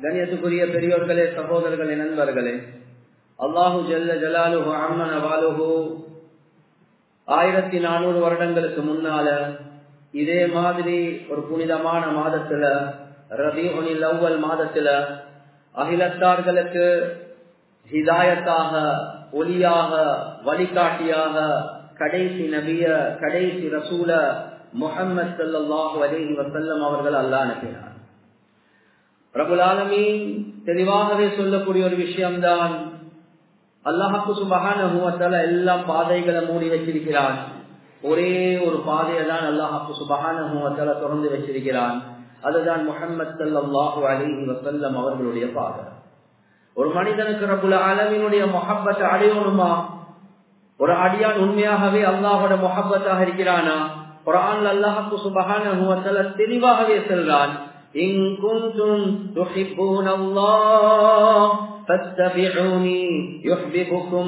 கண்ணியத்துக்குரிய பெரியோர்களே சகோதரர்களே நண்பர்களே அல்லாஹு ஜல்ல ஜலாலுஹு அம்மன வாலுஹு ஆயிரத்தி நானூறு வருடங்களுக்கு முன்னால இதே மாதிரி ஒரு புனிதமான மாதத்துல ரபிஹுனில் அவ்வல் மாதத்துல அகிலத்தார்களுக்கு ஹிதாயத்தாக ஒலியாக வழிகாட்டியாக கடைசி நபிய கடைசி ரசூல முகம்மது சல்லாஹு அலஹி வசல்லம் அவர்கள் அல்லா அனுப்பினார் பிரபுல் ஆலமீன் தெளிவாகவே சொல்லக்கூடிய ஒரு விஷயம்தான் அல்லாஹாக்கு சுபகான எல்லாம் பாதைகளை மூடி வச்சிருக்கிறான் ஒரே ஒரு பாதையை தான் அல்லாஹாக்கு சுபகான திறந்து வச்சிருக்கிறான் அதுதான் முகமது சல்லாஹூ அலிஹி வசல்லம் அவர்களுடைய பாதை ஒரு மனிதனுக்கு ரபுல் ஆலமினுடைய மொஹப்பத்தை அடையணுமா ஒரு அடியான் உண்மையாகவே அல்லாஹோட மொஹப்பத்தாக இருக்கிறானா குரான் அல்லாஹாக்கு சுபகான தெளிவாகவே செல்றான் إن كنتم تحبون الله فاتبعوني يحببكم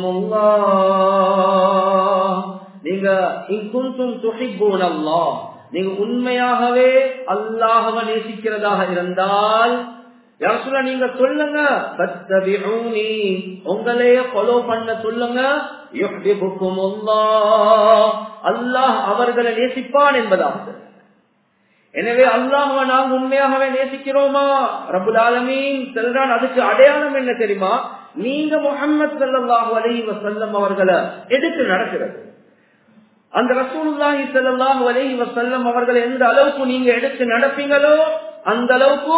الله நீங்க இன்குந்தும் துஹிப்பூன் அல்லாஹ் நீங்க உண்மையாகவே அல்லாஹவ நேசிக்கிறதாக இருந்தால் யார் சொல்ல நீங்க சொல்லுங்க பத்தபிஊனி உங்களையே ஃபாலோ பண்ண சொல்லுங்க யுஹ்பிபுக்கும் அல்லாஹ் அல்லாஹ் அவர்களை நேசிப்பான் என்பதாக எனவே அல்லாஹுவ நாங்க உண்மையாகவே நேசிக்கிறோமா ரபுல் ஆலமீன் செல்றான் அதுக்கு அடையாளம் என்ன தெரியுமா நீங்க முகமது சல்லாஹூ அலி வசல்லம் அவர்களை எடுத்து நடக்கிறது அந்த ரசூலுல்லாஹி ஸல்லல்லாஹு அலைஹி வஸல்லம் அவர்கள் எந்த அளவுக்கு நீங்க எடுத்து நடப்பீங்களோ அந்த அளவுக்கு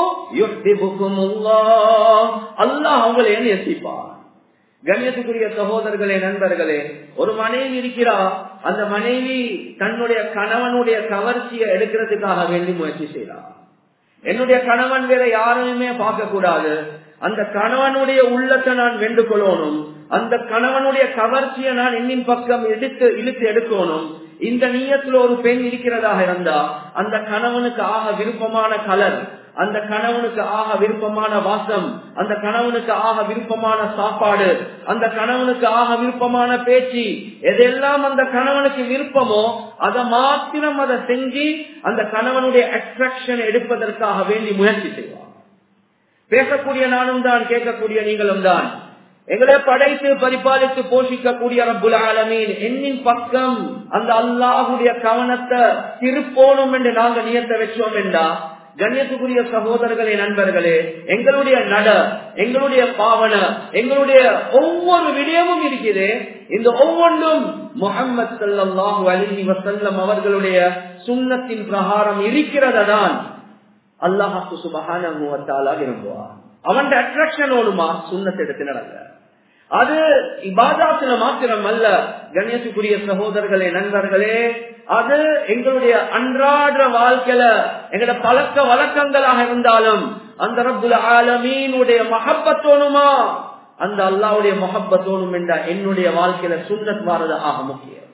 யுஹ்பிபுக்குமுல்லாஹ் அல்லாஹ் அவங்களை நேசிப்பார் கண்ணியத்துக்குரிய சகோதரர்களே நண்பர்களே ஒரு மனைவி இருக்கிறா அந்த மனைவி தன்னுடைய கணவனுடைய கவர்ச்சியை எடுக்கிறதுக்காக வேண்டி முயற்சி செய்யறார் என்னுடைய கணவன் வேற யாரையுமே பார்க்க கூடாது அந்த கணவனுடைய உள்ளத்தை நான் வெண்டு கொள்ளணும் அந்த கணவனுடைய கவர்ச்சியை நான் என்னின் பக்கம் எடுத்து இழுத்து எடுக்கணும் இந்த நீயத்துல ஒரு பெண் இருக்கிறதாக இருந்தா அந்த கணவனுக்கு ஆக விருப்பமான கலர் அந்த கணவனுக்கு ஆக விருப்பமான வாசம் அந்த கணவனுக்கு ஆக விருப்பமான சாப்பாடு அந்த கணவனுக்கு ஆக விருப்பமான பேச்சு எதெல்லாம் அந்த கணவனுக்கு விருப்பமோ அதை மாத்திரம் அதை செஞ்சு அந்த கணவனுடைய அட்ராக்ஷன் எடுப்பதற்காக வேண்டி முயற்சி செய்வார் பேசக்கூடிய நானும் தான் கேட்கக்கூடிய நீங்களும் தான் எங்களை படைத்து பரிபாலித்து போஷிக்கக்கூடிய ரப்புல் ஆலமீன் என்னின் பக்கம் அந்த அல்லாஹுடைய கவனத்தை திருப்போணும் என்று நாங்க நியத்த வச்சோம் என்றா கண்ணியத்துக்குரிய சகோதரர்களே நண்பர்களே எங்களுடைய நட எங்களுடைய பாவன எங்களுடைய ஒவ்வொரு விடயமும் இருக்குது இந்த ஒவ்வொன்றும் முகமது சல்லாஹூ அலி வசல்லம் அவர்களுடைய சுண்ணத்தின் பிரகாரம் இருக்கிறதான் அல்லாஹாக்கு சுபகான விரும்புவார் அவன் அட்ராக்ஷன் ஓடுமா சுண்ணத்தை எடுத்து நடக்க அது இபாதாத்துல மாத்திரம் அல்ல கணேசுக்குரிய சகோதரர்களே நண்பர்களே அது எங்களுடைய அன்றாட வாழ்க்கையில எங்களோட பழக்க வழக்கங்களாக இருந்தாலும் அந்த ரப்புல ஆலமீனுடைய மகப்பத்தோணுமா அந்த அல்லாவுடைய மகப்பத்தோணும் என்ற என்னுடைய வாழ்க்கையில சுண்ணத் வாரது ஆக முக்கியம்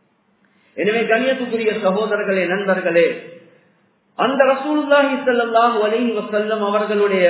எனவே கண்ணியத்துக்குரிய சகோதரர்களே நண்பர்களே அந்த ரசூலுல்லாஹி ஸல்லல்லாஹு அலைஹி வஸல்லம் அவர்களுடைய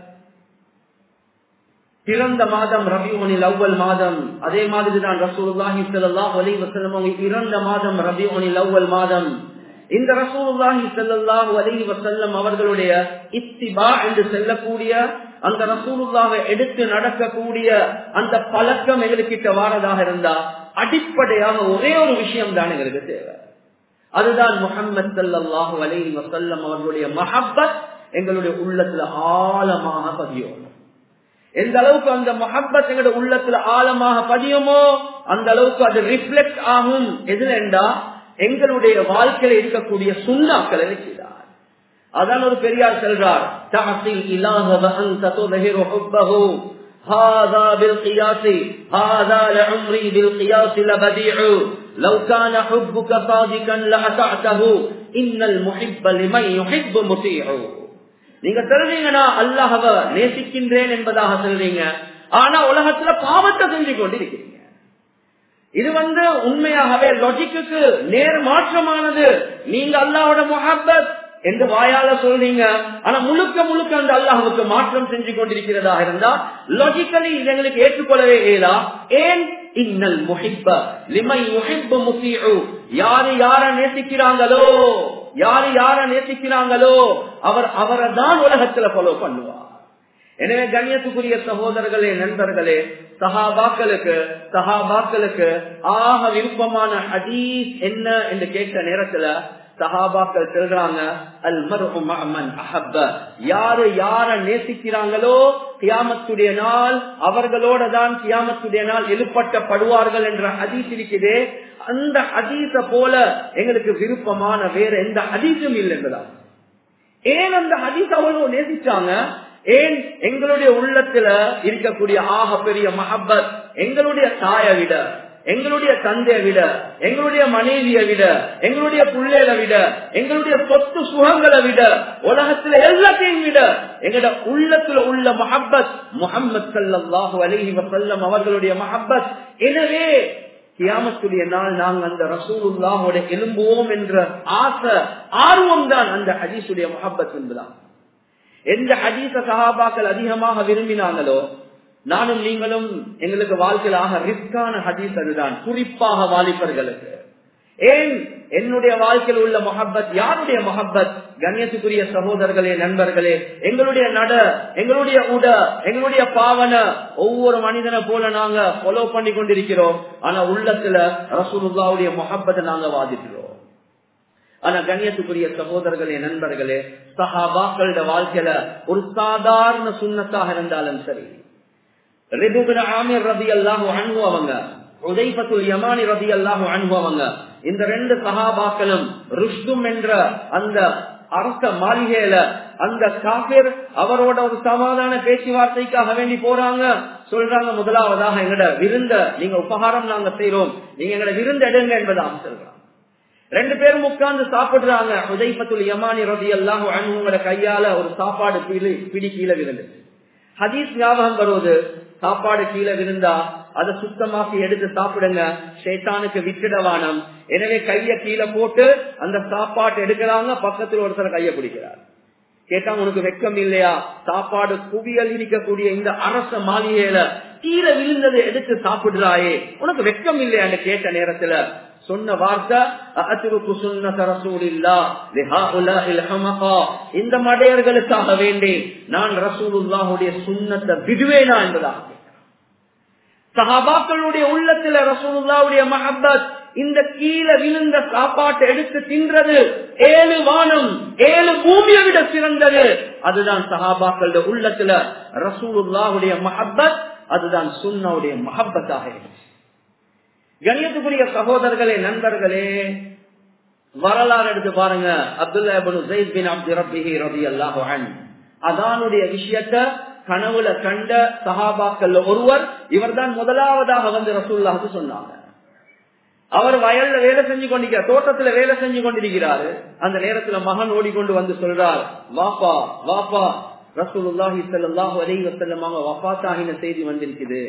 பிறந்த மாதம் ரபியோனில் அவ்வல் மாதம் அதே மாதிரி தான் ரசூலுல்லாஹி ஸல்லல்லாஹு அலைஹி வஸல்லம் அவங்க இறந்த மாதம் ரபியோனில் அவ்வல் மாதம் இந்த ரசூலுல்லாஹி ஸல்லல்லாஹு அலைஹி வஸல்லம் அவர்களுடைய இத்திபா என்று சொல்லக்கூடிய அந்த ரசூலுல்லாவை எடுத்து நடக்கக்கூடிய அந்த பழக்கம் எங்களுக்கிட்ட வாரதாக இருந்தா அடிப்படையாக ஒரே ஒரு விஷயம் தான் எங்களுக்கு தேவை அதுதான் முகமது சல்லாஹு அலைஹி வசல்லம் அவர்களுடைய மஹப்பத் எங்களுடைய உள்ளத்துல ஆழமாக பதியும் எந்த அளவுக்கு அந்த மஹப்பத் எங்களுடைய உள்ளத்துல ஆழமாக பதியுமோ அந்த அளவுக்கு அது ரிஃப்ளெக்ட் ஆகும் எதுல என்றா எங்களுடைய வாழ்க்கையில இருக்கக்கூடிய சுண்ணாக்களை செய்தார் அதான் ஒரு பெரியார் செல்றார் தஹசில் இலாஹ வஅன்த துظهிரு ஹுப்பஹு هذا بالقياس هذا لعمري بالقياس لبديع لو كان حبك صادقا لأطعته إن المحب لمن يحب مطيع நீங்க சொல்றீங்கன்னா அல்லாஹவ நேசிக்கின்றேன் என்பதாக சொல்றீங்க ஆனா உலகத்துல பாவத்தை செஞ்சு கொண்டிருக்கிறீங்க இது வந்து உண்மையாகவே லாஜிக்கு நேர் மாற்றமானது நீங்க அல்லாவோட முஹப்பத் என்று வாயால சொல்றீங்க ஆனா முழுக்க முழுக்க அந்த அல்லாஹுக்கு மாற்றம் செஞ்சு கொண்டிருக்கிறதாக இருந்தா லாஜிக்கலி இது எங்களுக்கு ஏற்றுக்கொள்ளவே இயலா ஏன் இன்னல் முஹிப்ப லிமை முஹிப்பு முசிஉ யாரு யார நேசிக்கிறாங்களோ யாரு யார நேசிக்கிறாங்களோ அவர் அவரை தான் உலகத்துல ஃபாலோ பண்ணுவார் எனவே கண்ணியத்துக்குரிய சகோதரர்களே நண்பர்களே சஹாபாக்களுக்கு சஹாபாக்களுக்கு ஆக விருப்பமான ஹதீஸ் என்ன என்று கேட்ட நேரத்துல சஹாபாக்கள் சொல்றாங்க அல் மருமன் அஹப்ப யாரு யார நேசிக்கிறாங்களோ கியாமத்துடைய நாள் அவர்களோட தான் கியாமத்துடைய நாள் எழுப்பட்டப்படுவார்கள் என்ற ஹதீஸ் இருக்குதே அந்த ஹதீஸ போல எங்களுக்கு விருப்பமான வேற எந்த ஹதீஸும் இல்லை என்பதா ஏன் அந்த ஹதீஸ் அவ்வளவு நேசிச்சாங்க ஏன் எங்களுடைய உள்ளத்துல இருக்கக்கூடிய ஆக பெரிய மஹப்பத் எங்களுடைய தாயை விட எங்களுடைய தந்தையை விட எங்களுடைய மனைவியை விட எங்களுடைய பிள்ளைகளை விட எங்களுடைய சொத்து சுகங்களை விட உலகத்துல எல்லாத்தையும் விட எங்களோட உள்ளத்துல உள்ள மஹப்பத் முகமது சல்லாஹு அலஹி வசல்லம் அவர்களுடைய மஹப்பத் எனவே கியாமத்துடைய நாள் நாங்கள் அந்த ரசூலுல்லாஹோட எழும்புவோம் என்ற ஆசை ஆர்வம் தான் அந்த ஹதீசுடைய மஹப்பத் என்பதான் எந்த ஹதீச சகாபாக்கள் அதிகமாக விரும்பினாங்களோ நானும் நீங்களும் எங்களுக்கு வாழ்க்கையில் ஆக ரிஸ்கான ஹதீஸ் அதுதான் குறிப்பாக வாலிபர்களுக்கு ஏன் என்னுடைய வாழ்க்கையில் உள்ள மொஹப்பத் யாருடைய மொஹப்பத் கண்ணியத்துக்குரிய சகோதரர்களே நண்பர்களே எங்களுடைய நட எங்களுடைய உட எங்களுடைய பாவன ஒவ்வொரு மனிதனை போல நாங்க ஃபாலோ பண்ணி கொண்டிருக்கிறோம் ஆனா உள்ளத்துல ரசூலுல்லாவுடைய மொஹப்பத்தை நாங்க வாதிக்கிறோம் ஆனா கண்ணியத்துக்குரிய சகோதரர்களே நண்பர்களே சஹாபாக்களோட வாழ்க்கையில ஒரு சாதாரண சுண்ணத்தாக இருந்தாலும் சரி ரிபுபின் ஆமீர் ரதி அல்லாஹு அன்பு அவங்க உதைபத்துல் யமானி ரதி அல்லாஹு அன்பு அவங்க இந்த ரெண்டு சஹாபாக்களும் ருஷ்டும் என்ற அந்த அரச மாளிகையில அந்த காபிர் அவரோட ஒரு சமாதான பேச்சுவார்த்தைக்காக வேண்டி போறாங்க சொல்றாங்க முதலாவதாக எங்கட விருந்த நீங்க உபகாரம் நாங்க செய்யறோம் நீங்க எங்கட விருந்த எடுங்க என்பதாக சொல்றாங்க ரெண்டு பேரும் உட்கார்ந்து சாப்பிடுறாங்க உதைபத்துல் யமானி ரதி அல்லாஹு அன்புங்கிற கையால ஒரு சாப்பாடு பிடி பிடி கீழே விழுந்துச்சு ஹதீஸ் ஞாபகம் வருவது சாப்பாடு கீழே விழுந்தா அதை சுத்தமாக்கி எடுத்து சாப்பிடுங்க ஷேத்தானுக்கு விட்டுடவானம் எனவே கைய கீழே போட்டு அந்த சாப்பாட்டை எடுக்கிறாங்க பக்கத்தில் ஒருத்தர் கைய பிடிக்கிறார் கேட்டா உனக்கு வெக்கம் இல்லையா சாப்பாடு குவியல் இருக்கக்கூடிய இந்த அரச மாளிகையில கீழே விழுந்ததை எடுத்து சாப்பிடுறாயே உனக்கு வெக்கம் இல்லையான்னு கேட்ட நேரத்துல சொன்ன வார்த்தை இந்த மடையர்களுக்காக வேண்டி நான் ரசூலுல்லாஹுடைய சுண்ணத்தை விடுவேனா என்பதாக சஹாபாக்களுடைய உள்ளத்துல ரசூலுல்லாவுடைய மஹப்பத் இந்த கீழே விழுந்த சாப்பாட்டை எடுத்து தின்றது ஏழு வானம் ஏழு பூமியை விட சிறந்தது அதுதான் சஹாபாக்களுடைய உள்ளத்துல ரசூலுல்லாவுடைய மஹப்பத் அதுதான் சுன்னாவுடைய மஹப்பத்தாக இருந்துச்சு கணியத்துக்குரிய சகோதரர்களே நண்பர்களே வரலாறு எடுத்து பாருங்க அப்துல்லா பின் அப்து ரபிஹி ரபி அல்லாஹு அதானுடைய விஷயத்த கனவுல கண்ட சஹாபாக்கள் ஒருவர் இவர் தான் முதலாவதாக வந்து ரசூல்லாவுக்கு சொன்னாங்க அவர் வயல்ல வேலை செஞ்சு கொண்டிருக்கிறார் தோட்டத்துல வேலை செஞ்சு கொண்டிருக்கிறாரு அந்த நேரத்துல மகன் ஓடிக்கொண்டு வந்து சொல்றார் வாப்பா வாப்பா ரசூலுல்லாஹி ஸல்லல்லாஹு அலைஹி வஸல்லம் அவங்க வஃபாத்தாகின செய்தி வந்திருக்குது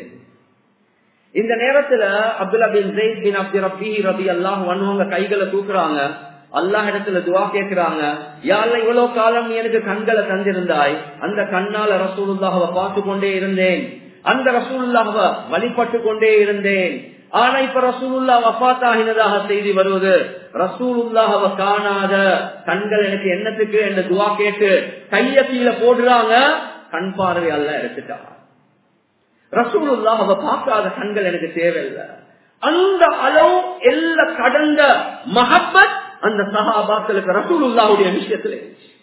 இந்த நேரத்துல Abdullah bin Zaid bin Abd ரபி ரபி அல்லாஹ் வன்னுவங்க கைகளை தூக்குறாங்க அல்லாஹ் இடத்துல துவா கேட்கிறாங்க யாழ்ல இவ்வளவு காலம் நீ எனக்கு கண்களை தந்திருந்தாய் அந்த கண்ணால ரசூலுல்லாஹவை பார்த்து கொண்டே இருந்தேன் அந்த ரசூலுல்லாஹவ வழிபட்டு கொண்டே இருந்தேன் ஆனா இப்ப ரசூலுல்லா வஃத் ஆகினதாக செய்தி வருவது ரசூலுல்லாஹவ காணாத கண்கள் எனக்கு என்னத்துக்கு என்று துவா கேட்டு கைய கீழே போடுறாங்க கண் பார்வை அல்ல எடுத்துட்டாங்க ரசூலுல்லா அவ பார்க்காத கண்கள் எனக்கு தேவையில்லை அந்த அளவு எல்லா கடந்த மஹப்பத் அந்த சஹாபாக்களுக்கு ரசூலுல்லாவுடைய விஷயத்துல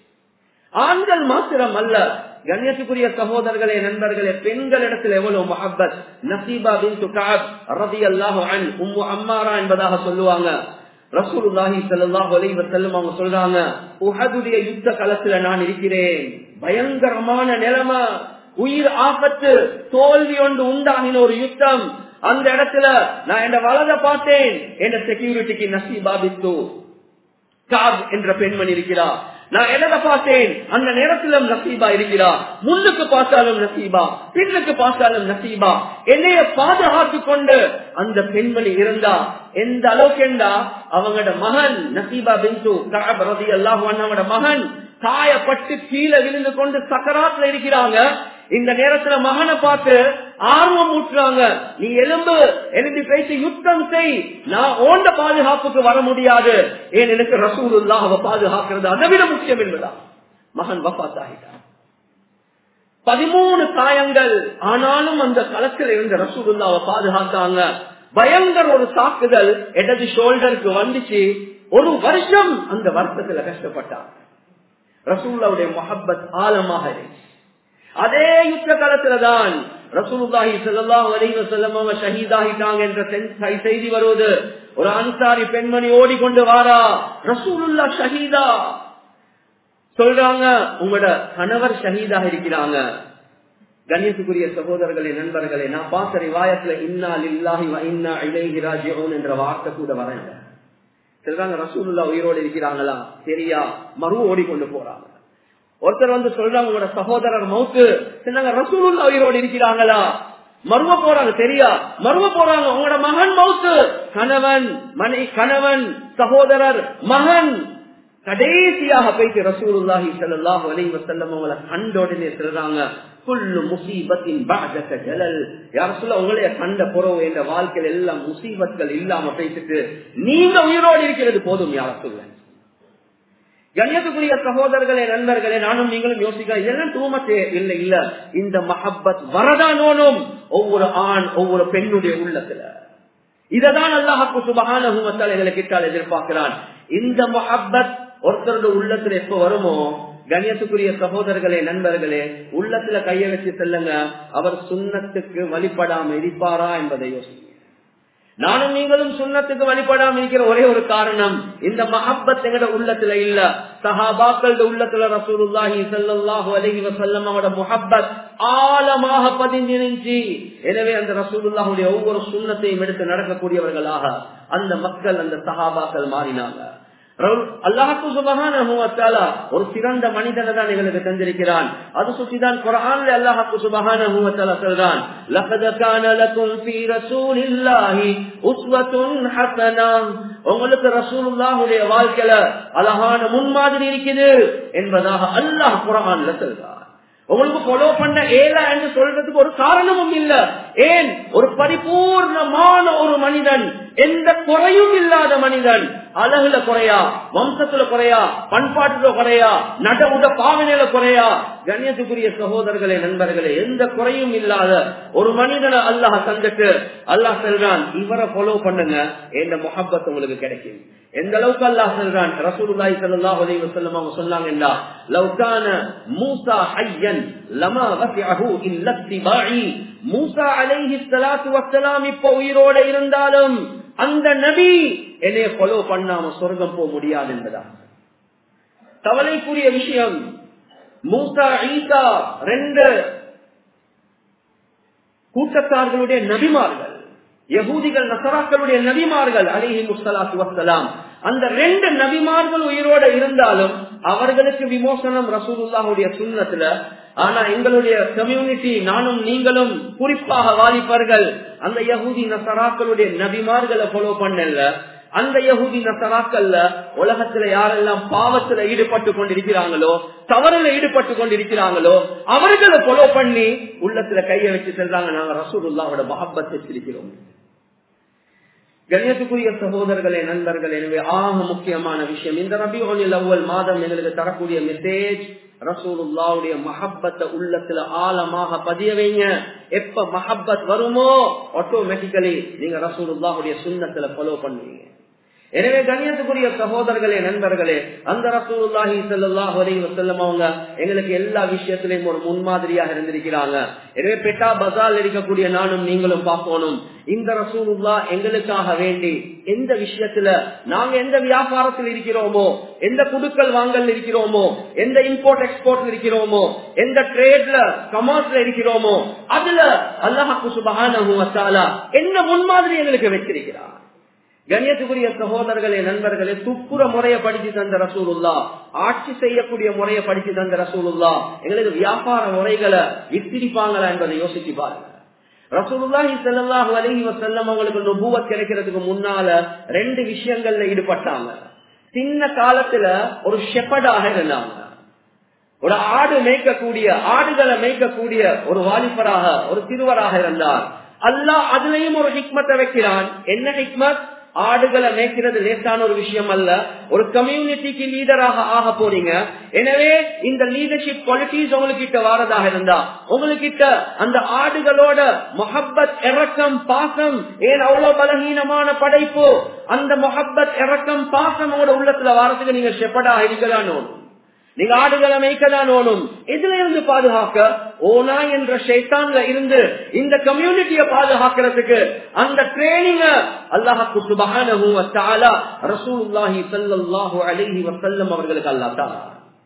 ஆண்கள் மாத்திரம் அல்ல கண்ணியத்துக்குரிய சகோதரர்களே நண்பர்களே பெண்கள் இடத்துல எவ்வளவு மஹப்பத் நசீபா பின் துகாப் ரதி அல்லாஹு அன் உம்மு அம்மாரா என்பதாக சொல்லுவாங்க ரசூலுல்லாஹி ஸல்லல்லாஹு அலைஹி வஸல்லம் அவங்க சொல்றாங்க உஹதுடைய யுத்த களத்துல நான் இருக்கிறேன் பயங்கரமான நிலைமை உயிர் ஆபத்து தோல்வி ஒன்று உண்டாகின ஒரு யுத்தம் அந்த இடத்துல நான் என்ன வலத பார்த்தேன் என்ற செக்யூரிட்டிக்கு நசீபாபித்து காப் என்ற பெண்மணி இருக்கிறார் நான் எதை பார்த்தேன் அந்த நேரத்திலும் நசீபா இருக்கிறா முன்னுக்கு பார்த்தாலும் நசீபா பின்னுக்கு பார்த்தாலும் நசீபா என்னைய பாதுகாத்து கொண்டு அந்த பெண்மணி இருந்தா எந்த அளவுக்கு என்றா அவங்களோட மகன் நசீபா பிந்து ரதி அல்லாஹ் அவங்களோட மகன் காயப்பட்டு கீழே விழுந்து கொண்டு சக்கராத்துல இருக்கிறாங்க இந்த நேரத்துல மகனை பார்த்து ஆர்வம் ஊட்டுறாங்க நீ எலும்பு எழுதி பேசி யுத்தம் செய் நான் ஓண்ட பாதுகாப்புக்கு வர முடியாது ஏன் எனக்கு ரசூலுல்லா அவ பாதுகாக்கிறது அதை விட முக்கியம் என்பதா மகன் வபாத் ஆகிட்டான் பதிமூணு காயங்கள் ஆனாலும் அந்த களத்தில் இருந்த ரசூலுல்லாவை பாதுகாத்தாங்க பயங்கர ஒரு தாக்குதல் இடது ஷோல்டருக்கு வந்துச்சு ஒரு வருஷம் அந்த வருஷத்துல கஷ்டப்பட்டாங்க ரசூல்லாவுடைய மொஹப்பத் ஆழமாக இருந்துச்சு அதே யுத்த காலத்துலதான் ரசூலுல்லாஹி ஸல்லல்லாஹு அலைஹி வஸல்லம் அவங்க ஷஹீதாகிட்டாங்க என்ற செய்தி வருவது ஒரு அன்சாரி பெண்மணி ஓடிக்கொண்டு வாரா ரசூலுல்லா ஷஹீதா சொல்றாங்க உங்களோட கணவர் ஷஹீதாக இருக்கிறாங்க கண்ணியத்துக்குரிய சகோதரர்களே நண்பர்களே நான் பார்த்த ரிவாயத்துல இன்னா லில்லாஹி வ இன்னா இலைஹி ராஜிஊன் என்ற வார்த்தை கூட வரேன் சொல்றாங்க ரசூலுல்லா உயிரோடு இருக்கிறாங்களா சரியா மறு ஓடிக்கொண்டு போறாங்க ஒருத்தர் வந்து சொல்றாங்க உங்களோட சகோதரர் மவுத்து சொன்னாங்க ரசூலுல்லா உயிரோடு இருக்கிறாங்களா மருவ போறாங்க சரியா மருவ போறாங்க உங்களோட மகன் மவுத்து கணவன் மனை கணவன் சகோதரர் மகன் கடைசியாக போயிட்டு ரசூலுல்லாஹி ஸல்லல்லாஹு அலைஹி வஸல்லம் அவங்கள கண்ட உடனே சொல்றாங்க குல்லு முசீபத்தின் பாஜக ஜலல் யார சொல்ல உங்களைய கண்ட புறவு என்ற வாழ்க்கையில எல்லாம் முசீபத்கள் இல்லாம பேசிட்டு நீங்க உயிரோடு இருக்கிறது போதும் யார சொல்ல கண்ணியத்துக்குரிய சகோதரர்களே நண்பர்களே நானும் நீங்களும் யோசிக்க இதெல்லாம் தூமத்தே இல்லை இல்ல இந்த மஹப்பத் வரதானோனும் ஒவ்வொரு ஆண் ஒவ்வொரு பெண்ணுடைய உள்ளத்துல இததான் அல்லாஹாக்கு சுபகான எங்களை கிட்டால் எதிர்பார்க்கிறான் இந்த மஹப்பத் ஒருத்தருடைய உள்ளத்துல எப்ப வருமோ கண்ணியத்துக்குரிய சகோதரர்களே நண்பர்களே உள்ளத்துல கைய வச்சு செல்லுங்க அவர் சுண்ணத்துக்கு வழிபடாம இருப்பாரா என்பதை யோசிங்க நானும் நீங்களும் சுண்ணத்துக்கு வழிபடாம இருக்கிற ஒரே ஒரு காரணம் இந்த மஹப்பத் எங்கட உள்ளத்துல இல்ல சஹாபாக்கள் உள்ளத்துல ரசூலுல்லாஹி ஸல்லல்லாஹு அலைஹி வஸல்லம் அவரோட முஹப்பத் ஆழமாக பதிஞ்சிருந்துச்சு எனவே அந்த ரசூலுல்லாஹுடைய ஒவ்வொரு சுண்ணத்தையும் எடுத்து நடக்கக்கூடியவர்களாக அந்த மக்கள் அந்த சஹாபாக்கள் மாறினாங்க அல்லாஹு சுபகான ஒரு சிறந்த மனிதனை தான் எங்களுக்கு தந்திருக்கிறான் அது சுற்றிதான் குரான்ல அல்லாஹு சுபகான சொல்றான் உங்களுக்கு ரசூலுல்லாஹுடைய வாழ்க்கையில அழகான முன்மாதிரி இருக்குது என்பதாக அல்லாஹ் குரான்ல சொல்றான் உங்களுக்கு ஃபாலோ பண்ண ஏலா என்று சொல்றதுக்கு ஒரு காரணமும் இல்ல ஏன் ஒரு பரிபூர்ணமான ஒரு மனிதன் எந்த குறையும் இல்லாத மனிதன் அழகுல குறையா வம்சத்துல குறையா பண்பாட்டுல குறையா நட உட பாவனையில குறையா கண்ணியத்துக்குரிய சகோதரர்களே நண்பர்களே எந்த குறையும் இல்லாத ஒரு மனிதனை அல்லாஹ் தந்துட்டு அல்லாஹ் சொல்றான் இவரை ஃபாலோ பண்ணுங்க எந்த முகப்பத் உங்களுக்கு கிடைக்கும் எந்த அளவுக்கு அல்லாஹ் சொல்றான் ரசூலுல்லாஹி ஸல்லல்லாஹு அலைஹி வஸல்லம் அவங்க சொன்னாங்கன்னா லவ்கான மூசா ஹய்யன் லமா வசிஅஹு இல்ல இத்திபாஇ மூசா அலைஹி ஸலாத்து வஸ்ஸலாம் இப்ப உயிரோட இருந்தாலும் அந்த நபி என்னைய ஃபாலோ பண்ணாம சொர்க்கம் போக முடியாது என்பதா கவலைக்குரிய விஷயம் மூசா ஈசா ரெண்டு கூட்டத்தார்களுடைய நபிமார்கள் யகூதிகள் நசராக்களுடைய நபிமார்கள் அலிஹி முஸ்தலாத்து வசலாம் அந்த ரெண்டு நபிமார்கள் உயிரோட இருந்தாலும் அவர்களுக்கு விமோசனம் ரசூலுல்லாஹுடைய சுண்ணத்துல ஆனா எங்களுடைய கம்யூனிட்டி நானும் நீங்களும் குறிப்பாக வாலிபர்கள் அந்த யகுதி நசராக்களுடைய நபிமார்களை ஃபாலோ பண்ணல அந்த யகுதி நசராக்கள்ல உலகத்துல யாரெல்லாம் பாவத்துல ஈடுபட்டு கொண்டிருக்கிறாங்களோ தவறுல ஈடுபட்டு கொண்டிருக்கிறாங்களோ அவர்களை ஃபாலோ பண்ணி உள்ளத்துல கைய வச்சு செல்றாங்க நாங்க ரசூலுல்லாவோட மஹப்பத் வச்சிருக்கிறோம் கண்ணியத்துக்குரிய சகோதரர்களே நண்பர்கள் எனவே ஆக முக்கியமான விஷயம் இந்த ரபியோனில் அவ்வள் மாதம் எங்களுக்கு தரக்கூடிய மெசேஜ் ரசூலுல்லாவுடைய மஹப்பத்தை உள்ளத்துல ஆழமாக பதிய வைங்க எப்ப மஹப்பத் வருமோ ஆட்டோமேட்டிக்கலி நீங்க ரசூலுல்லாவுடைய சுண்ணத்துல ஃபாலோ பண்ணுவீங்க எனவே கண்ணியத்துக்குரிய சகோதரர்களே நண்பர்களே அந்த ரசூலுல்லாஹி ஸல்லல்லாஹு அலைஹி வஸல்லம் அவங்க எங்களுக்கு எல்லா விஷயத்திலையும் ஒரு முன்மாதிரியாக இருந்திருக்கிறாங்க எனவே பெட்டா பசால் இருக்கக்கூடிய நானும் நீங்களும் பார்க்கணும் இந்த ரசூலுல்லா எங்களுக்காக வேண்டி எந்த விஷயத்துல நாங்க எந்த வியாபாரத்தில் இருக்கிறோமோ எந்த குடுக்கல் வாங்கல் இருக்கிறோமோ எந்த இம்போர்ட் எக்ஸ்போர்ட்ல இருக்கிறோமோ எந்த ட்ரேட்ல கமர்ஸ்ல இருக்கிறோமோ அதுல அல்லாஹு சுபஹானஹு வ தஆலா என்ன முன்மாதிரி எங்களுக்கு வச்சிருக்கிறார் கண்ணியத்துக்குரிய சகோதரர்களே நண்பர்களே துப்புற முறையை படிச்சு தந்த ரசூலுல்லா ஆட்சி செய்யக்கூடிய முறையை படிச்சு தந்த ரசூலுல்லா எங்களுக்கு வியாபார முறைகளை வித்திரிப்பாங்களா என்பதை யோசிச்சு பாருங்க ரசூலுல்லாஹி ஸல்லல்லாஹு அலைஹி வஸல்லம் அவங்களுக்கு நுபுவத் கிடைக்கிறதுக்கு முன்னால ரெண்டு விஷயங்கள்ல ஈடுபட்டாங்க சின்ன காலத்துல ஒரு ஷெப்படாக இருந்தாங்க ஒரு ஆடு மேய்க்கக்கூடிய ஆடுகளை மேய்க்கக்கூடிய ஒரு வாலிபராக ஒரு சிறுவராக இருந்தார் அல்லாஹ் அதுலயும் ஒரு ஹிக்மத்தை வைக்கிறான் என்ன ஹிக்மத் ஆடுகளை மேய்க்கிறது லேசான ஒரு விஷயம் அல்ல ஒரு கம்யூனிட்டிக்கு லீடராக ஆக போறீங்க எனவே இந்த லீடர்ஷிப் குவாலிட்டிஸ் உங்ககிட்ட வாரதாக இருந்தா உங்ககிட்ட அந்த ஆடுகளோட மொஹப்பத் இறக்கம் பாசம் ஏன் அவ்வளவு பலகீனமான படைப்பு அந்த மொஹப்பத் இறக்கம் பாசம் உங்களோட உள்ளத்துல வாரத்துக்கு நீங்க ஷெப்படாக இருக்கலான்னு நீங்க ஆடுகளை மேய்க்கதான் ஓணும் இதுல இருந்து பாதுகாக்க ஓனா என்ற ஷைத்தான்ல இருந்து இந்த கம்யூனிட்டிய பாதுகாக்கிறதுக்கு அந்த ட்ரைனிங்க அல்லாஹு சுபஹானஹு வ தஆலா ரசூலுல்லாஹி ஸல்லல்லாஹு அலைஹி வஸல்லம் அவர்களுக்கு அல்லாஹ் தஆலா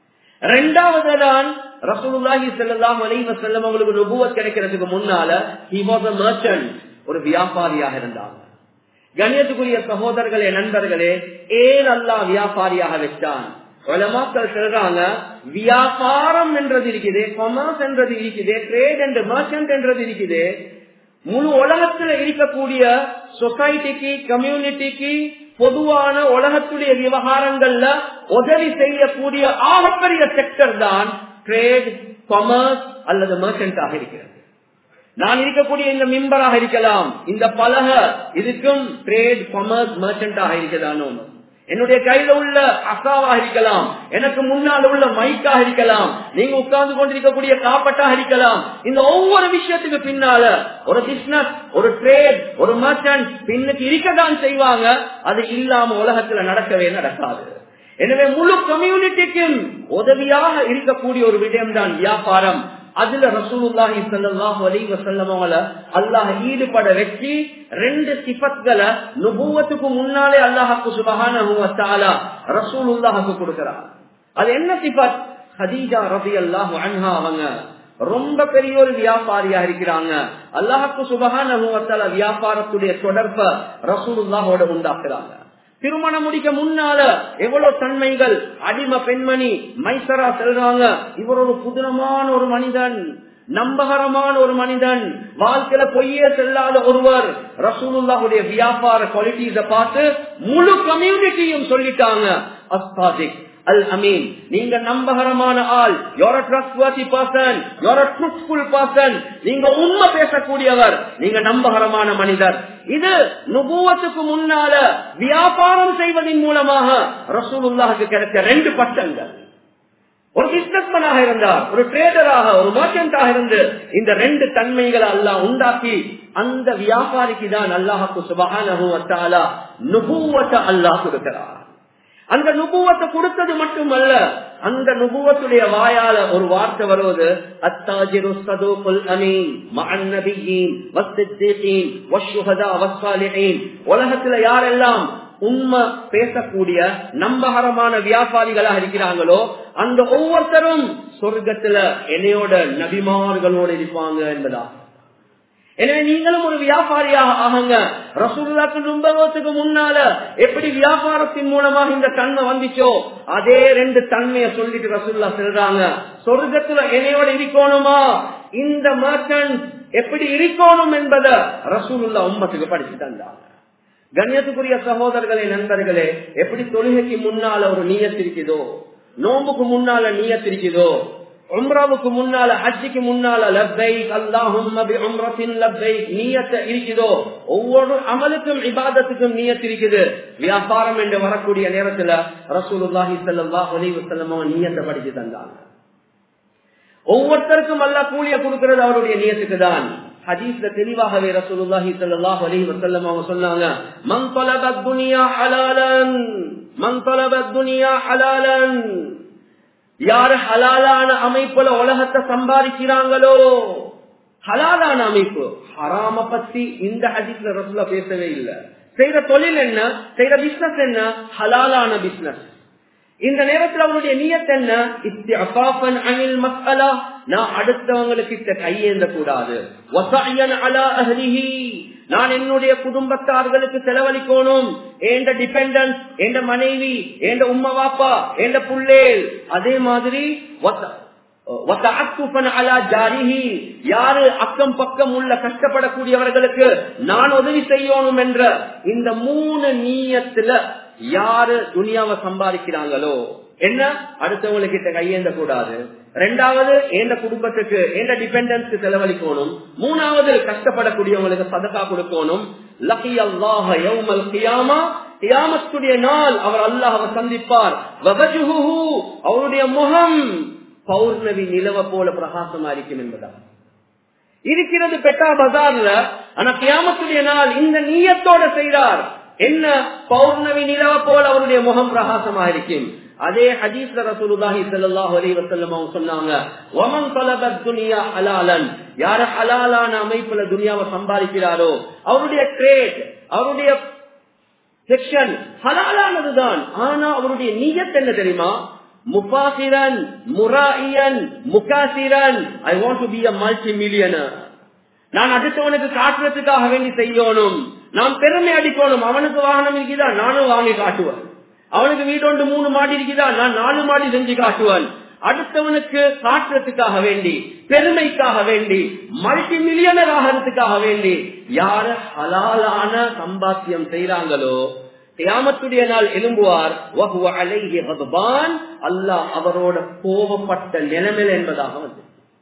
இரண்டாவது தான் ரசூலுல்லாஹி ஸல்லல்லாஹு அலைஹி வஸல்லம் அவங்களுக்கு நபுவத் கிடைக்கிறதுக்கு முன்னால he was a merchant ஒரு வியாபாரியாக இருந்தாங்க கண்ணியத்துக்குரிய சகோதரர்களே நண்பர்களே ஏன் அல்லாஹ் வியாபாரியாக வச்சான் உலமாக்கள் சொல்றாங்க வியாபாரம் என்றது இருக்குது கொமர்ஸ் என்றது இருக்குது ட்ரேட் என்ற மர்ச்சன்ட் என்றது இருக்குது முழு உலகத்துல இருக்கக்கூடிய சொசைட்டிக்கு கம்யூனிட்டிக்கு பொதுவான உலகத்துடைய விவகாரங்கள்ல உதவி செய்யக்கூடிய ஆகப்பெரிய செக்டர் தான் ட்ரேட் கொமர்ஸ் அல்லது மர்ச்சன்டாக இருக்கிறது நான் இருக்கக்கூடிய இந்த மிம்பராக இருக்கலாம் இந்த பலக இதுக்கும் ட்ரேட் கொமர்ஸ் மர்ச்சன்டாக இருக்கதானோ என்னுடைய கையில உள்ள அசாவாக இருக்கலாம் எனக்கு முன்னால் உள்ள மைக்காக இருக்கலாம் நீங்க உட்கார்ந்து கொண்டிருக்கக்கூடிய காப்பட்டாக இருக்கலாம் இந்த ஒவ்வொரு விஷயத்துக்கு பின்னால ஒரு பிசினஸ் ஒரு ட்ரேட் ஒரு மர்ச்சன்ட் பின்னுக்கு இருக்கதான் செய்வாங்க அது இல்லாம உலகத்துல நடக்கவே நடக்காது எனவே முழு கம்யூனிட்டிக்கும் உதவியாக இருக்கக்கூடிய ஒரு விடயம் தான் வியாபாரம் அதுல ரசூலுல்லாஹி ஸல்லல்லாஹு அலைஹி வஸல்லம் அவங்கள அல்லாஹ் ஈடுபட வச்சு ரெண்டு சிஃபத்களை நுபுவத்துக்கு முன்னாலே அல்லாஹ்க்கு சுப்ஹானஹு வ தஆலா ரசூலுல்லாஹ்க்கு கொடுக்கிறார் அது என்ன சிஃபத் ஹதீஜா ரலியல்லாஹு அன்ஹா அவங்க ரொம்ப பெரிய ஒரு வியாபாரியா இருக்கிறாங்க அல்லாஹ்க்கு சுப்ஹானஹு வ தஆலா வியாபாரத்துடைய தொடர்பை ரசூலுல்லாஹோட உண்டாக்குறாங்க திருமணம் முடிக்க முன்னால எவ்வளவு தன்மைகள் அடிம பெண்மணி மைசரா செல்றாங்க இவர் ஒரு புதினமான ஒரு மனிதன் நம்பகரமான ஒரு மனிதன் வாழ்க்கையில பொய்யே செல்லாத ஒருவர் ரசூலுல்லாவுடைய வியாபார குவாலிட்டிஸ பார்த்து முழு கம்யூனிட்டியும் சொல்லிட்டாங்க அஸ்தாதிக் அல் அமீன் நீங்க நம்பகரமான ஆள் you're trustworthy person you're truthful person நீங்க உண்மை பேசக்கூடியவர் நீங்க நம்பகரமான மனிதர் இது நுபுவத்துக்கு முன்னால வியாபாரம் செய்வதன் மூலமாக ரசூலுல்லாஹுக்கு கிடைச்ச ரெண்டு பட்டங்கள் ஒரு பிசினஸ்மேனாக இருந்தார் ஒரு ட்ரேடராக ஒரு மர்ச்சன்டாக இருந்து இந்த ரெண்டு தன்மைகளை அல்லாஹ் உண்டாக்கி அந்த வியாபாரிக்கு தான் அல்லாஹுக்கு சுபகான நுபுவத்தை அல்லாஹ் கொடுக்கிறார் அந்த நுபுவத்தை கொடுத்தது மட்டுமல்ல அந்த நுபுவத்துடைய வாயால ஒரு வார்த்தை வருவது அத்தாஜிரு சதூகுல் அமீன் மஅன் நபியீன் வஸ்ஸித்தீகீன் வஷ்ஷுஹதா வஸ்ஸாலிஹீன் உலகத்துல யாரெல்லாம் உண்மை பேசக்கூடிய நம்பகரமான வியாபாரிகளாக இருக்கிறாங்களோ அந்த ஒவ்வொருத்தரும் சொர்க்கத்துல என்னையோட நபிமார்களோட இருப்பாங்க என்பதா எனவே நீங்களும் ஒரு வியாபாரியாக ஆகுங்க ரசூல்லாக்கு நும்பகத்துக்கு முன்னால எப்படி வியாபாரத்தின் மூலமாக இந்த தன்மை வந்துச்சோ அதே ரெண்டு தன்மையை சொல்லிட்டு ரசூல்லா சொல்றாங்க சொர்க்கத்துல என்னையோட இருக்கணுமா இந்த மர்ச்சன்ட் எப்படி இருக்கணும் என்பதை ரசூலுல்லா உம்மத்துக்கு படிச்சு தந்தாங்க கண்ணியத்துக்குரிய சகோதரர்களே நண்பர்களே எப்படி தொழுகைக்கு முன்னால ஒரு நீயத் இருக்குதோ நோம்புக்கு முன்னால நீயத் இருக்குதோ உம்ராவுக்கு முன்னால ஹஜ்ஜிக்கு முன்னால லப்பைக் அல்லாஹும் உம்ரத்தின் லப்பைக் நீயத்தை இருக்குதோ ஒவ்வொரு அமலுக்கும் இபாதத்துக்கும் நீயத் இருக்குது வியாபாரம் என்று வரக்கூடிய நேரத்துல ரசூலுல்லாஹி ஸல்லல்லாஹு அலைஹி வஸல்லம் நீயத்தை படிச்சு தந்தாங்க ஒவ்வொருத்தருக்கும் அல்லா கூலிய கொடுக்கிறது அவருடைய நியத்துக்கு தான் ஹதீஸ்ல தெளிவாகவே ரசூலுல்லாஹி ஸல்லல்லாஹு அலைஹி வஸல்லம் அவங்க சொன்னாங்க மன் தலப துனியா ஹலாலன் மன் தலப துனியா ஹலாலன் யாரு ஹலாலான அமைப்புல உலகத்தை சம்பாதிக்கிறாங்களோ ஹலாலான அமைப்பு ஹராம பத்தி இந்த ஹதீஸ்ல ரசூலா பேசவே இல்லை செய்யற தொழில் என்ன செய்யற பிசினஸ் என்ன ஹலாலான பிசினஸ் இந்த நேரத்தில் அவருடைய நியத் என்ன இஸ்திஅஃபாஃபன் அனில் மஸ்அலா நான் அடுத்தவங்களுக்கு கையேந்த கூடாது வஸஅயன் அலா அஹ்லிஹி நான் என்னுடைய குடும்பத்தார்களுக்கு செலவழிக்கணும் ஏண்ட டிபெண்டன்ஸ் ஏண்ட மனைவி ஏண்ட உம்மா வாப்பா ஏண்ட புள்ளேல் அதே மாதிரி யாரு அக்கம் பக்கம் உள்ள கஷ்டப்படக்கூடியவர்களுக்கு நான் உதவி செய்யணும் என்ற இந்த மூணு நீயத்துல யாரு துனியாவை சம்பாதிக்கிறாங்களோ என்ன அடுத்தவங்க கிட்ட கையேந்த கூடாது ரெண்டாவது எந்த குடும்பத்துக்கு எந்த டிபெண்டன்ஸ்க்கு செலவழிக்கணும் மூணாவது கஷ்டப்படக்கூடியவங்களுக்கு சதக்கா கொடுக்கணும் லக்கி அல்லாஹ யௌமல் கியாமா கியாமத்துடைய நாள் அவர் அல்லாஹ் சந்திப்பார் வபஜுஹு அவருடைய முகம் பௌர்ணமி நிலவ போல பிரகாசமா இருக்கும் என்பதாக இருக்கிறது பெட்டா பஜார்ல ஆனா கியாமத்துடைய நாள் இந்த நீயத்தோட செய்தார் என்ன பௌர்ணமி நிலவ போல அவருடைய முகம் பிரகாசமா இருக்கும் அதே ஹதீஸ்ல ரசூலுல்லாஹி ஸல்லல்லாஹு அலைஹி வஸல்லம் அவங்க சொன்னாங்க வமன் தலபத் துனியா ஹலாலன் யார் ஹலாலான அமைப்புல துனியாவை சம்பாதிக்கிறாரோ அவருடைய கிரேட் அவருடைய செக்ஷன் ஹலாலானதுதான் ஆனா அவருடைய நீயத் என்ன தெரியுமா முபாசிரன் முராயியன் முகாசிரன் I want to be a multi millionaire நான் அடுத்தவனுக்கு காட்டுறதுக்காக வேண்டி செய்யணும் நான் பெருமை அடிக்கணும் அவனுக்கு வாகனம் இருக்குதா நானும் வாங்கி காட்டுவேன் அவனுக்கு வீடு ஒன்று மூணு மாடி இருக்குதா நான் நாலு மாடி செஞ்சு காட்டுவேன் அடுத்தவனுக்கு காட்டுறதுக்காக வேண்டி பெருமைக்காக வேண்டி மல்டி மில்லியனர் ஆகிறதுக்காக வேண்டி யாரு ஹலாலான சம்பாத்தியம் செய்யறாங்களோ தியாமத்துடைய நாள் எழும்புவார் அல்லாஹ் அவரோட கோபப்பட்ட நிலைமையில் என்பதாக வந்து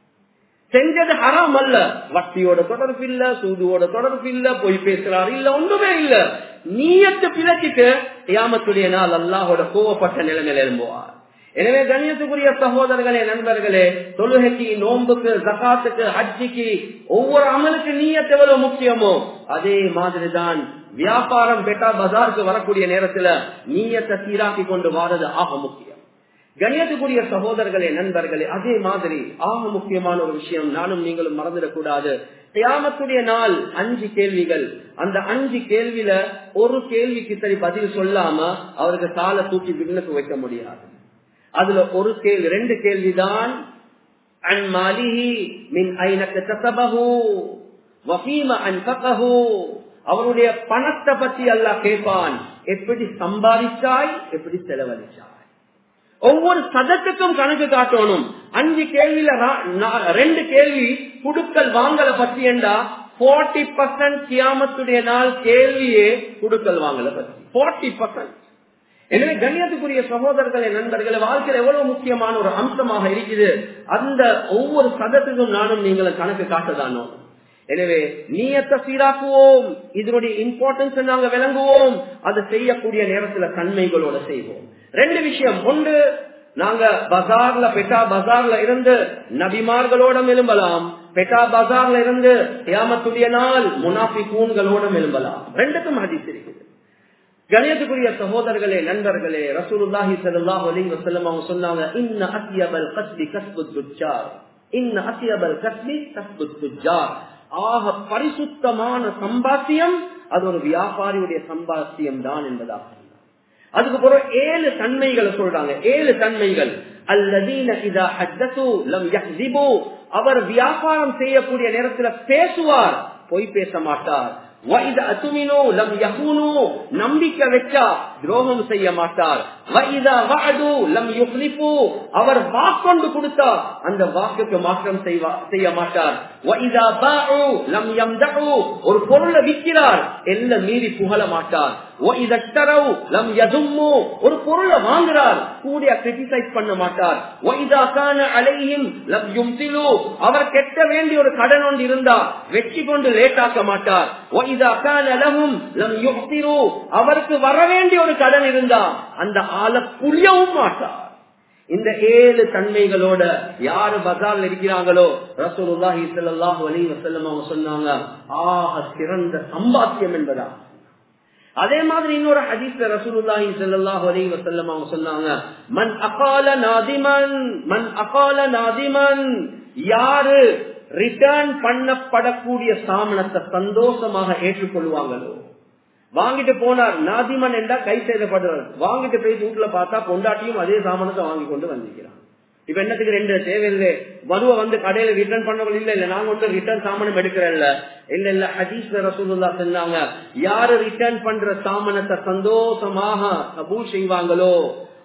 செஞ்சது ஹராம் அல்ல வட்டியோட தொடர்பு இல்ல சூதுவோட தொடர்பு இல்ல பொய் பேசுறாரு இல்ல ஒன்றுமே இல்ல நீயத்து பிழைச்சிட்டு தியாமத்துடைய நாள் அல்லாஹோட கோவப்பட்ட நிலைமையில் எழும்புவார் எனவே கண்ணியத்துக்குரிய சகோதரர்களே நண்பர்களே தொழுகைக்கு நோன்புக்கு ஜக்காத்துக்கு ஹஜ்ஜிக்கு ஒவ்வொரு அமலுக்கு நீயத்து எவ்வளவு முக்கியமோ அதே மாதிரிதான் வியாபாரம் பெட்டா பஜாருக்கு வரக்கூடிய நேரத்துல நீயத்தை சீராக்கி கொண்டு வாரது ஆக முக்கியம் கணியத்துக்குரிய சகோதரர்களே நண்பர்களே அதே மாதிரி ஆக முக்கியமான ஒரு விஷயம் நானும் நீங்களும் மறந்துடக்கூடாது தியாமத்துடைய நாள் அஞ்சு கேள்விகள் அந்த அஞ்சு கேள்வியில ஒரு கேள்விக்கு சரி பதில் சொல்லாம அவருக்கு காலை தூக்கி விண்ணுக்கு வைக்க முடியாது அதுல ஒரு கேள்வி ரெண்டு கேள்விதான் அன் மாலிஹி மின் ஐனக்கு கசபஹு வஃபீம அன்ஃபகஹு அவருடைய பணத்தை பத்தி அல்லாஹ் கேட்பான் எப்படி சம்பாதிச்சாய் எப்படி செலவழிச்சாய் ஒவ்வொரு சதத்துக்கும் கணக்கு காட்டணும் அஞ்சு கேள்வியில ரெண்டு கேள்வி குடுக்கல் வாங்கல பத்தி என்றா போர்ட்டி பர்சன்ட் கியாமத்துடைய நாள் கேள்வியே குடுக்கல் வாங்கல பத்தி போர்ட்டி பர்சன்ட் எனவே கண்ணியத்துக்குரிய சகோதரர்களே நண்பர்களே வாழ்க்கையில் எவ்வளவு முக்கியமான ஒரு அம்சமாக இருக்குது அந்த ஒவ்வொரு சதத்துக்கும் நானும் நீங்களும் கணக்கு காட்டதானோ எனவே நீயத்தை சீராக்குவோம் இதனுடைய இம்பார்ட்டன்ஸ் நாங்க விளங்குவோம் அது செய்யக்கூடிய நேரத்துல தன்மைகளோட செய்வோம் ரெண்டு விஷயம் ஒன்று நாங்க பஜார்ல பெட்டா பஜார்ல இருந்து நபிமார்களோட எழும்பலாம் பெட்டா பஜார்ல இருந்து ஏமத்துடைய நாள் முனாஃபி கூண்களோட எழும்பலாம் ரெண்டுக்கும் ஹதீஸ் இருக்குது கணேசக்குரிய சகோதரர்களே நண்பர்களே ரசூலுல்லாஹி ஸல்லல்லாஹு அலைஹி வஸல்லம் அவங்க சொன்னாங்க இன்ன அத்யபல் கஸ்பி கஸ்பு துஜ்ஜார் இன்ன அத்யபல் கஸ்பி கஸ்பு துஜ்ஜார் ஆக பரிசுத்தமான சம்பாத்தியம் அது ஒரு வியாபாரியுடைய சம்பாத்தியம் தான் என்பதாக அதுக்கு பிறகு ஏழு தன்மைகளை சொல்றாங்க ஏழு தன்மைகள் அல்லதீன இதா ஹஜ்ஜது லம் யஹ்திபு அவர் வியாபாரம் செய்யக்கூடிய நேரத்துல பேசுவார் பொய் பேச மாட்டார் நம்பிக்கை வச்சா துரோகம் செய்ய மாட்டார் அவர் வாக்கொண்டு கொடுத்தார் அந்த வாக்குக்கு மாற்றம் செய்ய மாட்டார் ஒரு பொருளை விற்கிறார் எல்லாம் மீறி புகழ மாட்டார் ஒரு பொருளை வாங்குறார் கூட கிரிட்டிசைஸ் பண்ண மாட்டார் அவர் கெட்ட வேண்டிய ஒரு கடன் ஒன்று இருந்தா வெற்றி கொண்டு லேட்டாக்க மாட்டார் அவருக்கு வர வேண்டிய ஒரு கடன் இருந்தா அந்த ஆளை புளியவும் மாட்டார் இந்த ஏழு தன்மைகளோட யாரு பஜார்ல இருக்கிறாங்களோ ரசூலுல்லாஹி ஸல்லல்லாஹு அலைஹி வஸல்லம் அவங்க சொன்னாங்க ஆக சிறந்த சம்பாத்தியம் என்பதா அதே மாதிரி இன்னொரு ஹதீஸ்ல ரசூலுல்லாஹி ஸல்லல்லாஹு அலைஹி வஸல்லம் அவங்க சொன்னாங்க மன் அகால நாதிமன் மன் அகால நாதிமன் யாரு ரிட்டர்ன் பண்ணப்படக்கூடிய சாமனத்தை சந்தோஷமாக ஏற்றுக்கொள்வாங்களோ வாங்கிட்டு போனார் நாதிமன் என்றா கை செய்தப்படுறார் வாங்கிட்டு போய் வீட்டுல பார்த்தா பொண்டாட்டியும் அதே சாமானத்தை வாங்கி கொண்டு வந்திருக்கிறான் இப்ப என்னத்துக்கு ரெண்டு தேவையில்லை மருவ வந்து கடையில ரிட்டர்ன் பண்ணவங்க இல்ல இல்ல நாங்க வந்து ரிட்டர்ன் சாமானம் எடுக்கிறேன் இல்ல இல்ல இல்ல ஹதீஸ் ரசூலுல்லா சொன்னாங்க யாரு ரிட்டர்ன் பண்ற சாமானத்தை சந்தோஷமாக கபூல் செய்வாங்களோ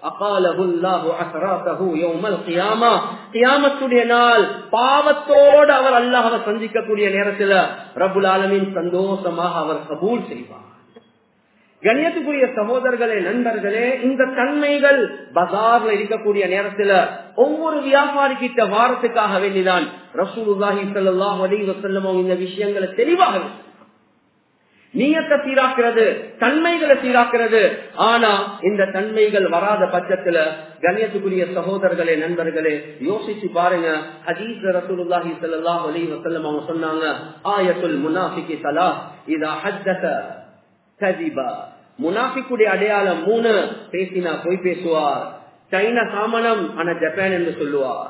நாள் பாவத்தோடு அவர் அல்லாஹவை சந்திக்கக்கூடிய நேரத்துல ரபுல் ஆலமின் சந்தோஷமாக அவர் கபூல் செய்வார் கணியத்துக்குரிய சகோதரர்களே நண்பர்களே இந்த தன்மைகள் பஜார்ல இருக்கக்கூடிய நேரத்துல ஒவ்வொரு வியாபாரி கிட்ட வாரத்துக்காக வேண்டிதான் ரசூலுல்லாஹி ஸல்லல்லாஹு அலைஹி வஸல்லம் இந்த விஷயங்களை தெளிவாக நீயத்தை சீராக்கிறது தன்மைகளை சீராக்கிறது ஆனா இந்த தன்மைகள் வராத பட்சத்துல கண்ணியத்துக்குரிய சகோதரர்களே நண்பர்களே யோசிச்சு பாருங்க ஹதீஸ் ரசூலுல்லாஹி ஸல்லல்லாஹு அலைஹி வஸல்லம் அவங்க சொன்னாங்க ஆயத்துல் முனாஃபிகி ஸலா இதா ஹத்தஸ கதிபா முனாஃபிக்குடைய அடையாளம் மூணு பேசினா போய் பேசுவார் சைனா சாமனம் ஆனா ஜப்பான் என்று சொல்லுவார்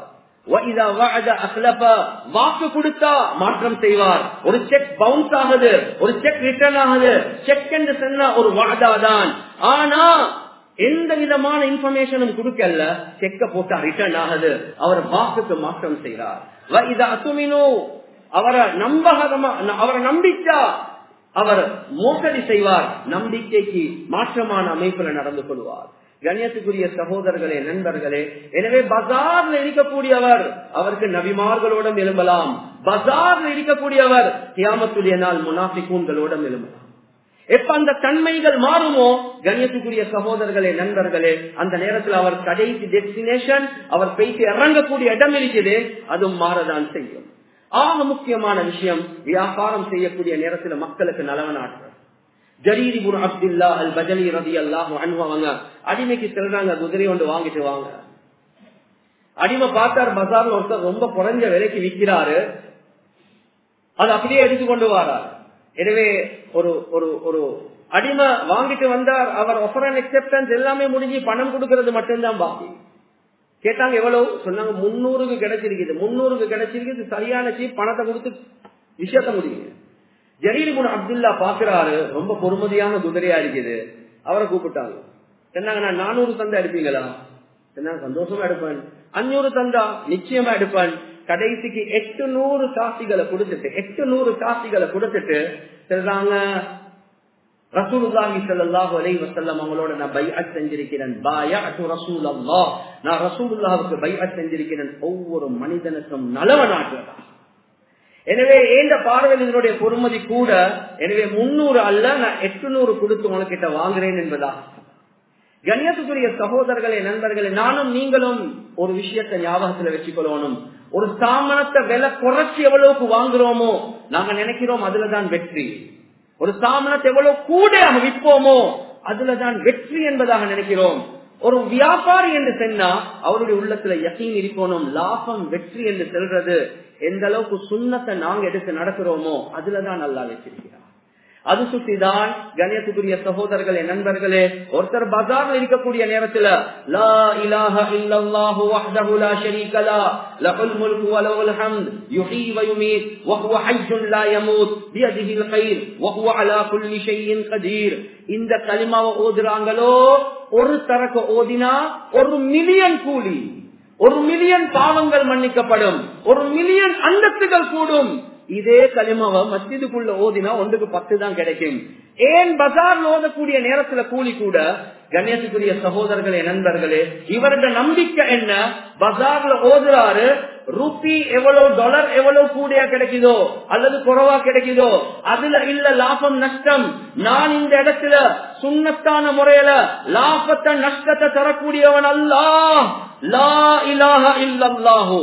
வாக்கு கொடுத்தா மாற்றம் செய்வார் ஒரு செக் பவுன்ஸ் ஆகுது ஒரு செக் ரிட்டர்ன் ஆகுது செக் என்று சொன்ன ஒரு வாதா தான் ஆனா எந்த விதமான இன்ஃபர்மேஷனும் கொடுக்கல செக்க போட்டா ரிட்டர்ன் ஆகுது அவர் வாக்குக்கு மாற்றம் செய்கிறார் அவரை நம்பகமா அவரை நம்பிச்சா அவர் மோசடி செய்வார் நம்பிக்கைக்கு மாற்றமான அமைப்புல நடந்து கொள்வார் கண்ணியத்துக்குரிய சகோதரர்களே நண்பர்களே எனவே பஜார்ல இருக்கக்கூடியவர் அவருக்கு நபிமார்களோடும் எழும்பலாம் பஜார்ல இருக்கக்கூடியவர் கியாமத்துடைய நாள் முனாஃபிகூன்களோடும் எழும்பலாம் எப்ப அந்த தன்மைகள் மாறுமோ கண்ணியத்துக்குரிய சகோதரர்களே நண்பர்களே அந்த நேரத்தில் அவர் கடைசி டெஸ்டினேஷன் அவர் பேசி இறங்கக்கூடிய இடம் இருக்குது அதுவும் மாறதான் செய்யும் ஆக முக்கியமான விஷயம் வியாபாரம் செய்யக்கூடிய நேரத்தில் மக்களுக்கு நலவனாற்ற ஜரீரி குரு அப்துல்லா அல் பஜலி ரதி அல்லாஹ் அனுபவங்க அடிமைக்கு செல்றாங்க குதிரை ஒன்று வாங்கிட்டு வாங்க அடிமை பார்த்தார் பசார்ல ஒருத்தர் ரொம்ப குறைஞ்ச விலைக்கு விற்கிறாரு அது அப்படியே எடுத்துக்கொண்டு வரார் எனவே ஒரு ஒரு ஒரு அடிமை வாங்கிட்டு வந்தார் அவர் ஒஃபர் அண்ட் அக்செப்டன்ஸ் எல்லாமே முடிஞ்சு பணம் கொடுக்கறது மட்டும்தான் பாக்கி கேட்டாங்க எவ்வளவு சொன்னாங்க முன்னூறுக்கு கிடைச்சிருக்குது முன்னூறுக்கு கிடைச்சிருக்குது சரியான சீப் பணத்தை கொடுத்து விஷயத்த முடியுங்க ஜலீல் குண அப்துல்லா பாக்குறாரு ரொம்ப பொறுமதியான குதிரையா இருக்குது அவரை கூப்பிட்டாங்க சொன்னாங்க நான் நானூறு தந்தா எடுப்பீங்களா சொன்னாங்க சந்தோஷமா எடுப்பேன் அஞ்சூறு தந்தா நிச்சயமா எடுப்பேன் கடைசிக்கு எட்டு நூறு காசிகளை கொடுத்துட்டு எட்டு நூறு காசிகளை கொடுத்துட்டு சொல்றாங்க ரசூலுல்லாஹி ஸல்லல்லாஹு அலைஹி வஸல்லம் அவங்களோட நான் பைஅத் செஞ்சிருக்கிறேன் பாயஅத்து ரசூலல்லாஹ் நான் ரசூலுல்லாஹ்வுக்கு பைஅத் செஞ்சிருக்கிறேன் ஒவ்வொரு மனிதனுக்கும் நலவனாக்குறதா எனவே ஏந்த பார்வையில் இதனுடைய பொறுமதி கூட எனவே முன்னூறு அல்ல நான் எட்டுநூறு கொடுத்து உனக்கிட்ட வாங்குறேன் என்பதா கண்ணியத்துக்குரிய சகோதரர்களே நண்பர்களே நானும் நீங்களும் ஒரு விஷயத்தை ஞாபகத்துல வச்சுக்கொள்ளணும் ஒரு சாமனத்தை விலை குறைச்சி எவ்வளவுக்கு வாங்குறோமோ நாங்க நினைக்கிறோம் அதுலதான் வெற்றி ஒரு சாமனத்தை எவ்வளவு கூட விற்போமோ அதுலதான் வெற்றி என்பதாக நினைக்கிறோம் ஒரு வியாபாரி என்று சொன்னா அவருடைய உள்ளத்துல யக்கீன் இருக்கணும் லாபம் வெற்றி என்று சொல்றது எந்த அளவுக்கு சுண்ணத்தை நாங்க எடுத்து நடக்கிறோமோ அதுலதான் நல்லா வச்சிருக்கிறார் அது சுட்டிதான் கணேசத்துக்குரிய சகோதரர்களே நண்பர்களே ஒருத்தர் பஜார்ல இருக்கக்கூடிய நேரத்துல லா இலாஹ இல்லல்லாஹு வஹ்தஹு லா ஷரீக லா லஹுல் முல்கு வ லஹுல் ஹம்த் யுஹீ வ யுமீத் வ ஹுவ ஹய்யுன் லா யமூத் பியதிஹில் கைர் வ ஹுவ அலா குல்லி ஷைஇன் கதீர் இந்த கலிமாவை ஓதுறாங்களோ ஒரு தரக்க ஓதினா ஒரு மில்லியன் கூலி ஒரு மில்லியன் பாவங்கள் மன்னிக்கப்படும் ஒரு மில்லியன் அந்தத்துகள் கூடும் இதே களிமாவை மஸ்ஜிதுக்குள்ள ஓதினா ஒன்றுக்கு பத்து தான் கிடைக்கும் ஏன் பஜார் ஓதக்கூடிய நேரத்துல கூலி கூட கணேசுக்குரிய சகோதரர்களே நண்பர்களே இவருடைய நம்பிக்கை என்ன பஜார்ல ஓதுறாரு ரூபி எவ்வளவு டாலர் எவ்வளவு கூடியா கிடைக்குதோ அல்லது குறைவா கிடைக்குதோ அதுல இல்ல லாபம் நஷ்டம் நான் இந்த இடத்துல சுண்ணத்தான முறையில லாபத்தை நஷ்டத்தை தரக்கூடியவன் அல்லா லா இலாஹ இல்லல்லாஹு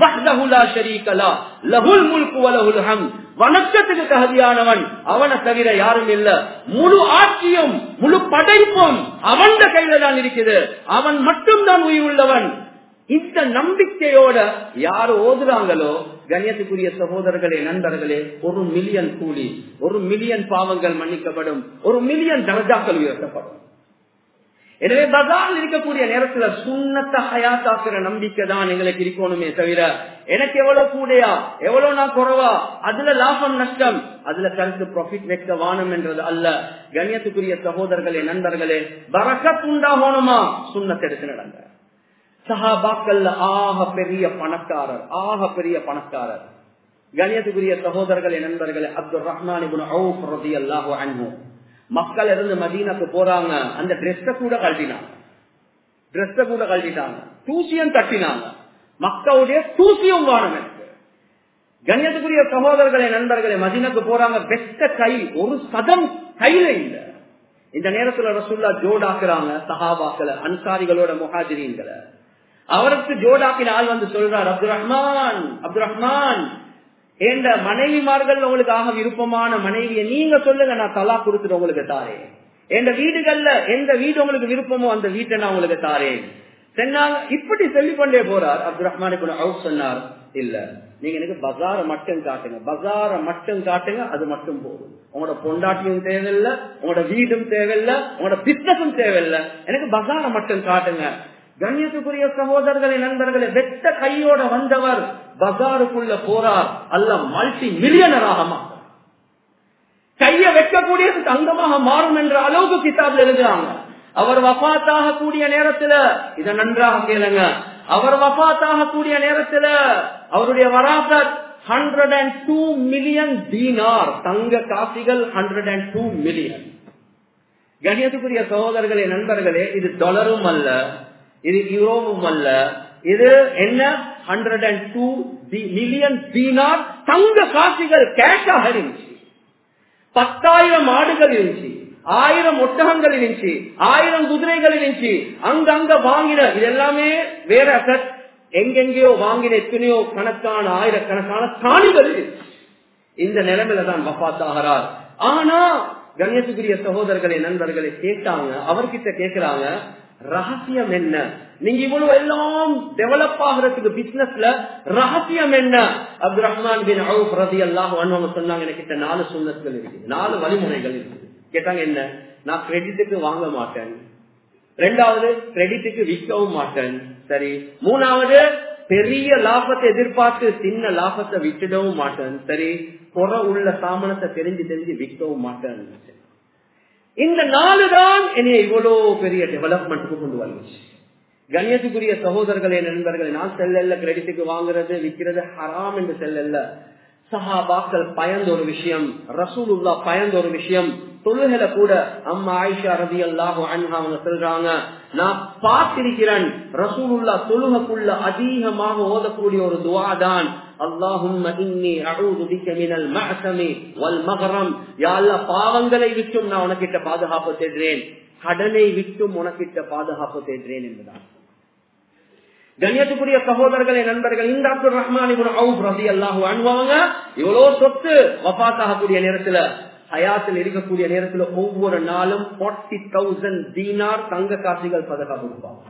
வணக்கத்துக்கு தகுதியானவன் அவனை தவிர யாரும் இல்ல முழு ஆட்சியும் முழு படைப்பும் அவன் கையில தான் இருக்குது அவன் மட்டும்தான் உயிர் உள்ளவன் இந்த நம்பிக்கையோட யாரு ஓதுறாங்களோ கண்ணியத்துக்குரிய சகோதரர்களே நண்பர்களே ஒரு மில்லியன் கூலி ஒரு மில்லியன் பாவங்கள் மன்னிக்கப்படும் ஒரு மில்லியன் தரஜாக்கள் உயர்த்தப்படும் எனவே பஜார் இருக்கக்கூடிய நேரத்துல சுண்ணத்தை ஹயாத்தாக்குற நம்பிக்கை தான் எங்களுக்கு இருக்கணுமே தவிர எனக்கு எவ்வளவு கூடையா எவ்வளவு நான் குறவா அதுல லாபம் நஷ்டம் அதுல கருத்து ப்ராஃபிட் வைக்க வானம் என்றது அல்ல கண்ணியத்துக்குரிய சகோதரர்களே நண்பர்களே பறக்கத் உண்டாகணுமா சுண்ணத்தை எடுத்து நடங்க சஹாபாக்கல்ல ஆக பெரிய பணக்காரர் ஆக பெரிய பணக்காரர் கண்ணியத்துக்குரிய சகோதரர்களே நண்பர்களே அப்துல் ரஹ்மான் ரதி அல்லாஹு அன்பு மக்கள் இருந்து மதீனாக்கு போறாங்க அந்த ட்ரெஸ்ஸ கூட கழட்டினாங்க ட்ரெஸ்ஸ கூட கழட்டிட்டாங்க தூசியம் தட்டினாங்க மக்களுடைய தூசியும் வானம் எனக்கு கண்ணியத்துக்குரிய சகோதரர்களே நண்பர்களே மதீனாக்கு போறாங்க வெட்ட கை ஒரு சதம் கையில இல்ல இந்த நேரத்துல ரசூல்லா ஜோடாக்குறாங்க சஹாபாக்களை அன்சாரிகளோட முஹாஜிரீன்களை அவருக்கு ஜோடாக்கின ஆள் வந்து சொல்றார் அப்துல் ரஹ்மான் அப்துல் ரஹ்மான் என்ற மனைவிமார்கள் உங்களுக்கு ஆக விருப்பமான மனைவியை நீங்க சொல்லுங்க நான் தலா கொடுத்துட்டு உங்களுக்கு தாரேன் எந்த வீடுகள்ல எந்த வீடு உங்களுக்கு விருப்பமோ அந்த வீட்டை நான் உங்களுக்கு தாரேன் சொன்னாங்க இப்படி சொல்லிக் கொண்டே போறார் அப்துல் ரஹ்மான் அவுட் சொன்னார் இல்ல நீங்க எனக்கு பஜார மட்டும் காட்டுங்க பஜார மட்டும் காட்டுங்க அது மட்டும் போதும் உங்களோட பொண்டாட்டியும் தேவையில்லை உங்களோட வீடும் தேவையில்லை உங்களோட பிசினஸும் தேவையில்லை எனக்கு பஜார மட்டும் காட்டுங்க கண்ணியத்துக்குரிய சகோதரர்களை நண்பர்களை வெட்ட கையோட வந்தவர் பஜாருக்குள்ள போறார் அல்ல மல்டி மில்லியனராக மாறார் கைய வைக்கக்கூடியது தங்கமாக மாறும் என்ற அளவுக்கு கிதாப்ல எழுதுறாங்க அவர் வபாத்தாக கூடிய நேரத்துல இத நன்றாக கேளுங்க அவர் வபாத்தாக கூடிய நேரத்துல அவருடைய வராசத் hundred and two million dinar தங்க காசிகள் ஹண்ட்ரட் அண்ட் டூ மில்லியன் கணியத்துக்குரிய சகோதரர்களே நண்பர்களே இது டாலரும் அல்ல இது யூரோவும் அல்ல இது என்ன hundred and two million dinar தங்க காசிகள் கேஷாக இருந்துச்சு பத்தாயிரம் ஆடுகள் இருந்துச்சு ஆயிரம் ஒட்டகங்கள் இருந்துச்சு ஆயிரம் குதிரைகள் இருந்துச்சு அங்கங்க வாங்கின இது எல்லாமே வேற அசட் எங்கெங்கயோ வாங்கின எத்தனையோ கணக்கான ஆயிரக்கணக்கான காணிகள் இருந்துச்சு இந்த நிலைமையில தான் வபாத்தாகிறார் ஆனா கண்ணியத்துக்குரிய சகோதரர்களை நண்பர்களை கேட்டாங்க அவர்கிட்ட கேட்கிறாங்க ரகசியம் என்ன நீங்க இவ்வளவு எல்லாம் டெவலப் ஆகிறதுக்கு பிசினஸ்ல ரகசியம் என்ன அப்துல் ரஹ்மான் பின் அவுப் ரதி அல்லாஹ் அவங்க சொன்னாங்க எனக்கு நாலு சுண்ணத்துகள் இருக்குது நாலு வழிமுறைகள் இருக்குது கேட்டாங்க என்ன நான் கிரெடிட்டுக்கு வாங்க மாட்டேன் ரெண்டாவது கிரெடிட்டுக்கு விற்கவும் மாட்டேன் சரி மூணாவது பெரிய லாபத்தை எதிர்பார்த்து சின்ன லாபத்தை விட்டுடவும் மாட்டேன் சரி புற உள்ள சாமனத்தை தெரிஞ்சு தெரிஞ்சு விற்கவும் மாட்டேன் இந்த நாலு தான் என்னை இவ்வளவு பெரிய டெவலப்மெண்ட்டுக்கு கொண்டு வந்துச்சு கண்ணியத்துக்குரிய சகோதரர்களே நண்பர்களே நான் செல்லல்ல கிரெடிட்டுக்கு வாங்குறது விற்கிறது ஹராம் என்று செல்லல்ல சஹாபாக்கள் பயந்த ஒரு விஷயம் ரசூலுல்லா பயந்த ஒரு விஷயம் தொழுகல கூட அம்மா ஆயிஷா ரதி அல்லாஹு அவங்க சொல்றாங்க நான் பார்த்திருக்கிறேன் ரசூலுல்லா தொழுகக்குள்ள அதிகமாக ஓதக்கூடிய ஒரு துவா தான் اللهم إني أعوذ بك من المعثم والمغرم يا الله பாவங்களை விட்டும் நான் உனக்கிட்ட பாதுகாப்பு தேடுறேன் கடனை விட்டும் உனக்கிட்ட பாதுகாப்பு தேடுறேன் என்பதான் கண்ணியத்துக்குரிய சகோதரர்களே நண்பர்கள் இந்த அப்துல் ரஹ்மான் ரதி அல்லாஹு அனுபவங்க இவ்வளவு சொத்து வபாத்தாகக்கூடிய நேரத்துல ஹயாத்தில் இருக்கக்கூடிய நேரத்துல ஒவ்வொரு நாளும் ஃபார்ட்டி தௌசண்ட் தீனார் தங்க காசிகள் பதக்கா கொடுப்பாங்க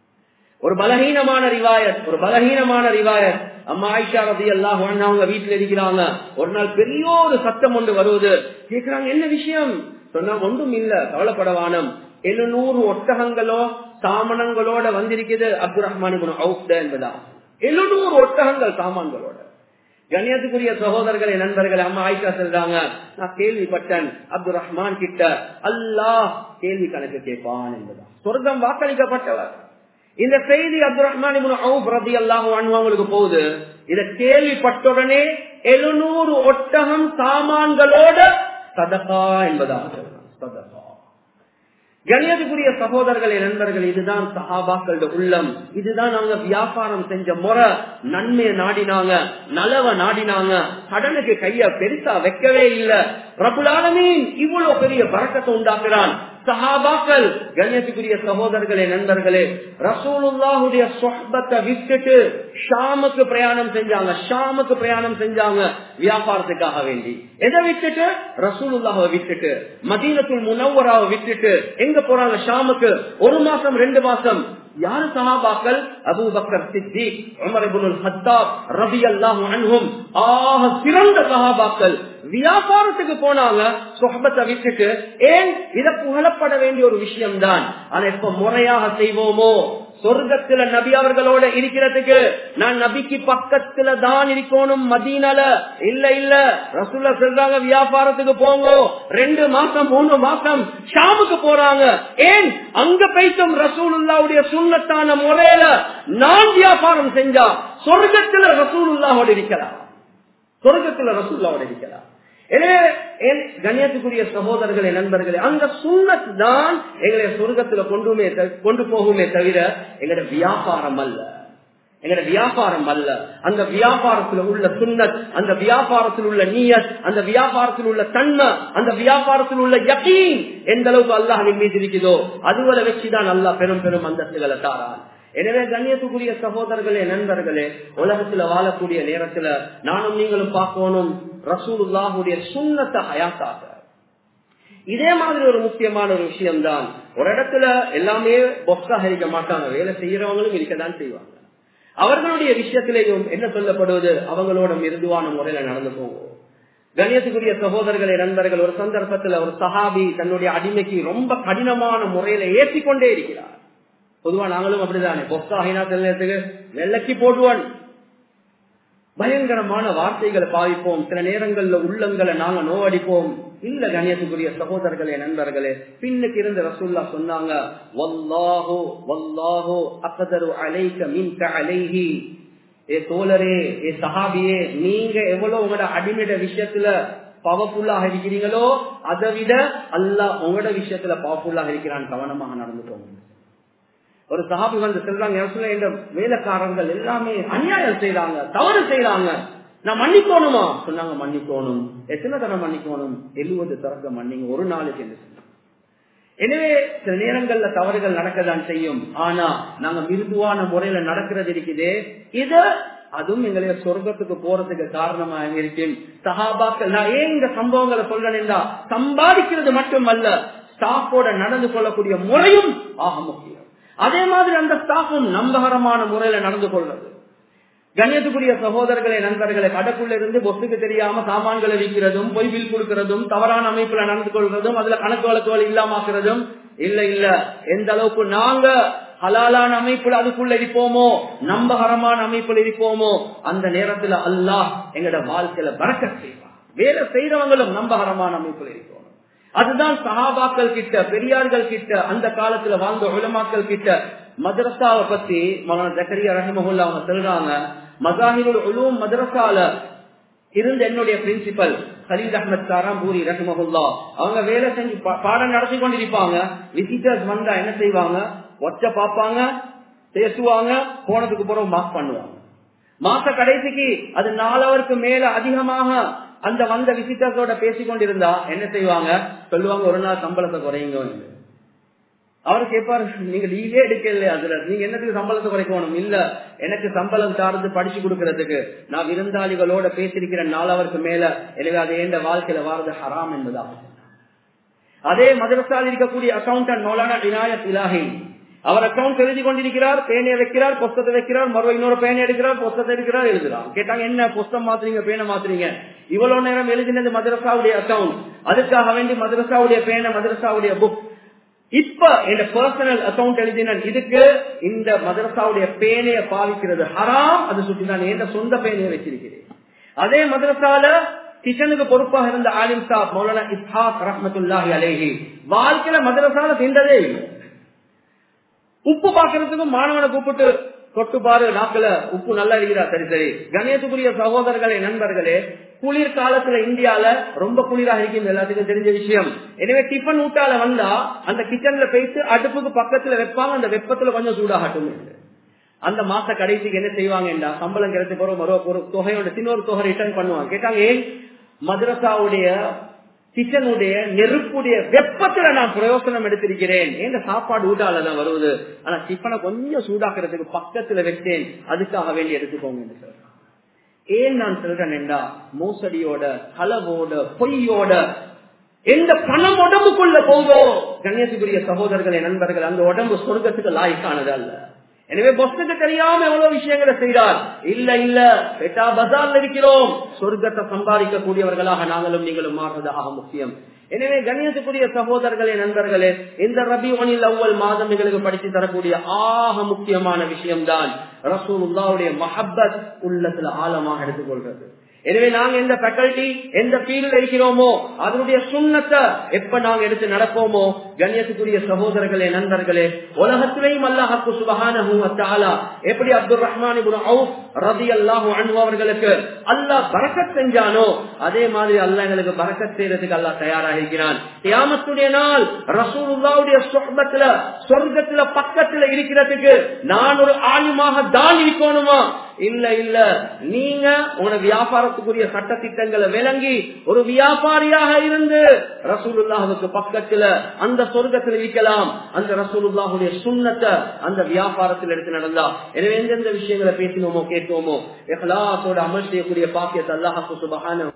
ஒரு பலகீனமான ரிவாயத் ஒரு பலகீனமான ரிவாயத் அம்மா ஆயிஷா ரதி அல்லாஹ் அவங்க வீட்டுல இருக்கிறாங்க ஒரு நாள் பெரிய ஒரு சத்தம் ஒன்று வருவது கேக்குறாங்க என்ன விஷயம் சொன்னா ஒன்றும் இல்ல கவலைப்படவானம் எழுநூறு ஒட்டகங்களோ சாமனங்களோட வந்திருக்குது அப்துல் ரஹ்மான் என்பதா எழுநூறு ஒட்டகங்கள் சாமான்களோட கண்ணியத்துக்குரிய சகோதரர்களை நண்பர்கள் அம்மா ஆயிஷா சொல்றாங்க நான் கேள்விப்பட்டேன் அப்துல் ரஹ்மான் கிட்ட அல்லாஹ் கேள்வி கணக்கு கேட்பான் என்பதா சொர்க்கம் வாக்களிக்கப்பட்டவர் இந்த செய்தி அப்துல் ரஹ்மான் ரதி அல்லாஹ் அவங்களுக்கு போகுது இத கேள்விப்பட்டுடனே எழுநூறு ஒட்டகம் சாமான்களோட சதகா என்பதாக சதகா கணியத்துக்குரிய சகோதரர்களே நண்பர்கள் இதுதான் சஹாபாக்களோட உள்ளம் இதுதான் அவங்க வியாபாரம் செஞ்ச முறை நன்மையை நாடினாங்க நலவ நாடினாங்க கடனுக்கு கைய பெருசா வைக்கவே இல்லை பிரபுலாலமீன் இவ்வளவு பெரிய பறக்கத்தை உண்டாக்குறான் சஹாபாக்கள் கண்ணியத்துக்குரிய சகோதரர்களே நண்பர்களே ரசூலுல்லாஹுடைய சொஹபத்தை விட்டுட்டு ஷாமுக்கு பிரயாணம் செஞ்சாங்க ஷாமுக்கு பிரயாணம் செஞ்சாங்க வியாபாரத்துக்காக வேண்டி எதை விட்டுட்டு ரசூலுல்லாஹை விட்டுட்டு மதீனத்துல் முனவராவை விட்டுட்டு எங்க போறாங்க ஷாமுக்கு ஒரு மாசம் ரெண்டு மாசம் யாரு சஹாபாக்கள் Abu Bakr Siddique Umar Khattab ரபி அல்லாஹ் அன்ஹும் ஆக சிறந்த சஹாபாக்கள் வியாபாரத்துக்கு போனாங்க சொஹபத்தை விட்டுட்டு ஏன் இத புகழப்பட வேண்டிய ஒரு விஷயம் தான் ஆனா இப்ப முறையாக செய்வோமோ சொர்க்கத்துல நபி அவர்களோட இருக்கிறதுக்கு நான் நபிக்கு பக்கத்துல தான் இருக்கணும் மதீனால இல்ல இல்ல ரசூல்லா சொல்றாங்க வியாபாரத்துக்கு போங்க ரெண்டு மாசம் மூணு மாசம் ஷாமுக்கு போறாங்க ஏன் அங்க போய்த்தும் ரசூலுல்லாவுடைய சுண்ணத்தான முறையில நான் வியாபாரம் செஞ்சா சொர்க்கத்துல ரசூலுல்லாவோட இருக்கலாம் சொர்க்கத்துல ரசூல்லாவோட இருக்கலாம் எனவே கண்ணியத்துக்குரிய சகோதரர்களே நண்பர்களே அந்த சுண்ணத் தான் எங்களை சொர்க்கத்துல கொண்டுமே கொண்டு போகுமே தவிர எங்களோட வியாபாரம் அல்ல எங்கட வியாபாரம் அல்ல அந்த வியாபாரத்தில் உள்ள சுண்ணத் அந்த வியாபாரத்தில் உள்ள நீயத் அந்த வியாபாரத்தில் உள்ள தன்மை அந்த வியாபாரத்தில் உள்ள யகீன் எந்த அளவுக்கு அல்லாஹின் மீது இருக்குதோ அதுவரை வச்சுதான் அல்லாஹ் பெரும் பெரும் அந்தஸ்துகளை தாரான் எனவே கண்ணியத்துக்குரிய சகோதரர்களே நண்பர்களே உலகத்துல வாழக்கூடிய நேரத்துல நானும் நீங்களும் பார்க்கணும் ரசூலுல்லாஹுடைய சுண்ணத்தை ஹயாத்தாக இதே மாதிரி ஒரு முக்கியமான ஒரு விஷயம் தான் ஒரு இடத்துல எல்லாமே பொஸ்தாக இருக்க மாட்டாங்க வேலை செய்யறவங்களும் இருக்கதான் செய்வாங்க அவர்களுடைய விஷயத்திலேயும் என்ன சொல்லப்படுவது அவங்களோட மிருதுவான முறையில நடந்து போவோம் கணியத்துக்குரிய சகோதரர்களே நண்பர்கள் ஒரு சந்தர்ப்பத்துல ஒரு சஹாபி தன்னுடைய அடிமைக்கு ரொம்ப கடினமான முறையில ஏற்றிக்கொண்டே இருக்கிறார் பொதுவா நாங்களும் அப்படிதானே பொஸ்தாகினா சில நேரத்துக்கு வெள்ளக்கி போடுவான் பயங்கரமான வார்த்தைகளை பாவிப்போம் சில நேரங்கள்ல உள்ளங்களை நாங்க நோவடிப்போம் இல்ல கணியத்துக்குரிய சகோதரர்களே நண்பர்களே பின்னுக்கு இருந்து ரசூல்லா சொன்னாங்க வல்லாஹோ வல்லாஹோ அக்கதரு அலைக்க மின்க அலைஹி ஏ தோழரே ஏ சஹாபியே நீங்க எவ்வளவு உங்களோட அடிமைட விஷயத்துல பவர்ஃபுல்லாக இருக்கிறீங்களோ அதை விட அல்லாஹ் உங்களோட விஷயத்துல பவர்ஃபுல்லாக இருக்கிறான் கவனமாக நடந்து போங்க ஒரு சஹாபி வந்து சொல்றாங்க இந்த வேலைக்காரங்கள் எல்லாமே அநியாயம் செய்யறாங்க தவறு செய்யறாங்க நான் மன்னிக்கணுமா சொன்னாங்க மன்னிக்கணும் எத்தனை தடவை மன்னிக்கணும் எழுபது தரக்க மன்னிங்க ஒரு நாளைக்கு என்று சொன்னாங்க எனவே சில நேரங்கள்ல தவறுகள் நடக்கதான் செய்யும் ஆனா நாங்க மிருதுவான முறையில நடக்கிறது இருக்குதே இது அதுவும் எங்களைய சொர்க்கத்துக்கு போறதுக்கு காரணமா இருக்கும் சஹாபாக்கள் நான் ஏன் இந்த சம்பவங்களை சொல்றேன்னா சம்பாதிக்கிறது மட்டுமல்ல ஸ்டாஃபோட நடந்து கொள்ளக்கூடிய முறையும் ஆக முக்கியம் அதே மாதிரி அந்த ஸ்டாஃபும் நம்பகரமான முறையில நடந்து கொள்வது கண்ணியத்துக்குரிய சகோதரர்களை நண்பர்களை கடக்குள்ள இருந்து பொசுக்கு தெரியாம சாமான்களை விற்கிறதும் பொய் பில் கொடுக்கிறதும் தவறான அமைப்புல நடந்து கொள்வதும் அதுல கணக்கு வழக்குகள் இல்லாமக்கிறதும் இல்ல இல்ல எந்த அளவுக்கு நாங்க ஹலாலான அமைப்புல அதுக்குள்ள இருப்போமோ நம்பகரமான அமைப்புல இருப்போமோ அந்த நேரத்துல அல்லாஹ் எங்கட வாழ்க்கையில பறக்க செய்வார் வேலை செய்யறவங்களும் நம்பகரமான அமைப்புல இருப்போம் அதுதான் சஹாபாக்கள் கிட்ட பெரியார்கள் கிட்ட அந்த காலத்துல வாழ்ந்த உலமாக்கள் கிட்ட மதரசாவை பத்தி மகன் ஜக்கரியா ரஹிமஹுல்லா அவங்க சொல்றாங்க மசாஹிருல் உலூம் மதரசால இருந்த என்னுடைய பிரின்சிபல் சலீத் அஹமத் சாராம்பூரி ரஹிமஹுல்லா அவங்க வேலை செஞ்சு பாடம் நடத்தி கொண்டிருப்பாங்க விசிட்டர்ஸ் வந்தா என்ன செய்வாங்க ஒச்ச பாப்பாங்க பேசுவாங்க போனதுக்கு பிறகு மார்க் பண்ணுவாங்க மாச கடைசிக்கு அது நாலவருக்கு மேல அதிகமாக அந்த வந்த விசிட்டர்ஸோட பேசிக்கொண்டிருந்தா என்ன செய்வாங்க சொல்லுவாங்க ஒரு நாள் சம்பளத்தை குறையுங்க அவர் கேட்பாரு நீங்க லீவே எடுக்கல அதுல நீங்க என்னத்துக்கு சம்பளத்தை குறைக்கணும் இல்ல எனக்கு சம்பளம் சார்ந்து படிச்சு கொடுக்கறதுக்கு நான் விருந்தாளிகளோட பேசியிருக்கிற நாலவருக்கு மேல எனவே அது எந்த வாழ்க்கையில வாரது ஹராம் என்பதா அதே மதரசால் இருக்கக்கூடிய அக்கௌண்டன்ட் மௌலானா விநாயக் இலாஹி அவர் அக்கௌண்ட் எழுதி கொண்டிருக்கிறார் பேனையை வைக்கிறார் புஸ்தத்தை வைக்கிறார் மறுவ இன்னொரு பேனை எடுக்கிறார் புஸ்தத்தை எடுக்கிறார் எழுதுறார் கேட்டாங்க என்ன புஸ்தம் மாத்துறீங்க பேனை மாத்துறீங்க இவ்வளவு நேரம் எழுதினது மதரசாவுடைய அக்கௌண்ட் அதுக்காக வேண்டி மதரசாவுடைய பேனை மதரசாவுடைய புக் இப்ப இந்த பர்சனல் அக்கௌண்ட் எழுதின இதுக்கு இந்த மதரசாவுடைய பேனையை பாவிக்கிறது ஹராம் அது சுற்றி நான் எந்த சொந்த பேனையை வச்சிருக்கிறேன் அதே மதரசால கிச்சனுக்கு பொறுப்பாக இருந்த ஆலிம் சாப் மௌலானா இஸ்ஹாக் ரஹமத்துல்லாஹி அலேஹி வாழ்க்கையில மதரசால தின்றதே இல்லை உப்பு பாக்குறதுக்கும் மாணவனை கூப்பிட்டு தொட்டு பாரு நாக்குல உப்பு நல்லா இருக்கிறா சரி சரி கணேசக்குரிய சகோதரர்களே நண்பர்களே குளிர் காலத்துல இந்தியால ரொம்ப குளிராக இருக்கும் எல்லாத்துக்கும் தெரிஞ்ச விஷயம் எனவே டிஃபன் ஊட்டால வந்தா அந்த கிச்சன்ல போயிட்டு அடுப்புக்கு பக்கத்துல வைப்பாங்க அந்த வெப்பத்துல கொஞ்சம் சூடாகட்டும் அந்த மாச கடைசிக்கு என்ன செய்வாங்கடா சம்பளம் கிடைச்ச பிறகு மறு ஒரு தொகையோட சின்ன ஒரு தொகை ரிட்டர்ன் பண்ணுவாங்க கேட்டாங்க ஏன் மദ്രസാவுடைய கிச்சனுடைய நெருப்புடைய வெப்பத்துல நான் பிரயோசனம் எடுத்திருக்கிறேன் எங்க சாப்பாடு ஊட்டாலதான் வருவது ஆனா டிஃபனை கொஞ்சம் சூடாக்குறதுக்கு பக்கத்துல வச்சேன் அதுக்காக வேண்டி எடுத்துக்கோங்க என்று சொல்றேன் ஏன் நான் சொல்றேன்டா மோசடியோட களவோட பொய்யோட எந்த பணம் உடம்புக்குள்ள போதோ கண்ணியத்துக்குரிய சகோதரர்களே நண்பர்கள் அந்த உடம்பு சொர்க்கத்துக்கு லாய்க்கானது அல்ல எனவே பொஸ்துக்கு தெரியாம எவ்வளவு விஷயங்களை செய்தார் இல்ல இல்ல பெட்டா பசார்ல இருக்கிறோம் சொர்க்கத்தை சம்பாதிக்க கூடியவர்களாக நாங்களும் நீங்களும் மாறுறது ஆக முக்கியம் எனவே கண்ணியத்துக்குரிய சகோதரர்களே நண்பர்களே இந்த ரபி ஒனில் அவ்வள் மாதம் எங்களுக்கு படித்து தரக்கூடிய ஆக முக்கியமான விஷயம்தான் ரசூலுல்லாவுடைய மஹப்பத் உள்ளத்துல ஆழமாக எடுத்துக்கொள்றது எனவே நாங்க எந்த ஃபேக்கல்டி எந்த ஃபீல்ட்ல இருக்கிறோமோ அதனுடைய சுண்ணத்தை எப்ப நாங்க எடுத்து நடப்போமோ கண்ணியத்துக்குரிய சகோதரர்களே நண்பர்களே உலகத்திலேயும் அல்லாஹாக்கு சுபகான எப்படி அப்துல் ரஹ்மான் ரதி அல்லாஹு அன்பு அவர்களுக்கு அல்லாஹ் பறக்கத் செஞ்சானோ அதே மாதிரி அல்லாஹ் எங்களுக்கு பறக்கத் செய்யறதுக்கு அல்லாஹ் தயாராக இருக்கிறான் தியாமத்துடைய நாள் ரசூலுல்லாவுடைய சொர்க்கத்துல சொர்க்கத்துல பக்கத்துல இருக்கிறதுக்கு நான் ஒரு ஆயுமாக தான் இருக்கணுமா இல்ல இல்ல நீங்க உன வியாபாரத்துக்குரிய சட்ட திட்டங்களை விளங்கி ஒரு வியாபாரியாக இருந்து ரசூலுல்லாஹுக்கு பக்கத்துல அந்த சொர்க்கத்தில் இருக்கலாம் அந்த ரசூலுல்லாஹுடைய சுண்ணத்தை அந்த வியாபாரத்தில் எடுத்து நடந்தா எனவே எந்தெந்த விஷயங்களை பேசினோமோ கேட்டோமோ எஹ்லாசோட அமல் செய்யக்கூடிய பாக்கியத்தை அல்லாஹாக்கு சுபகான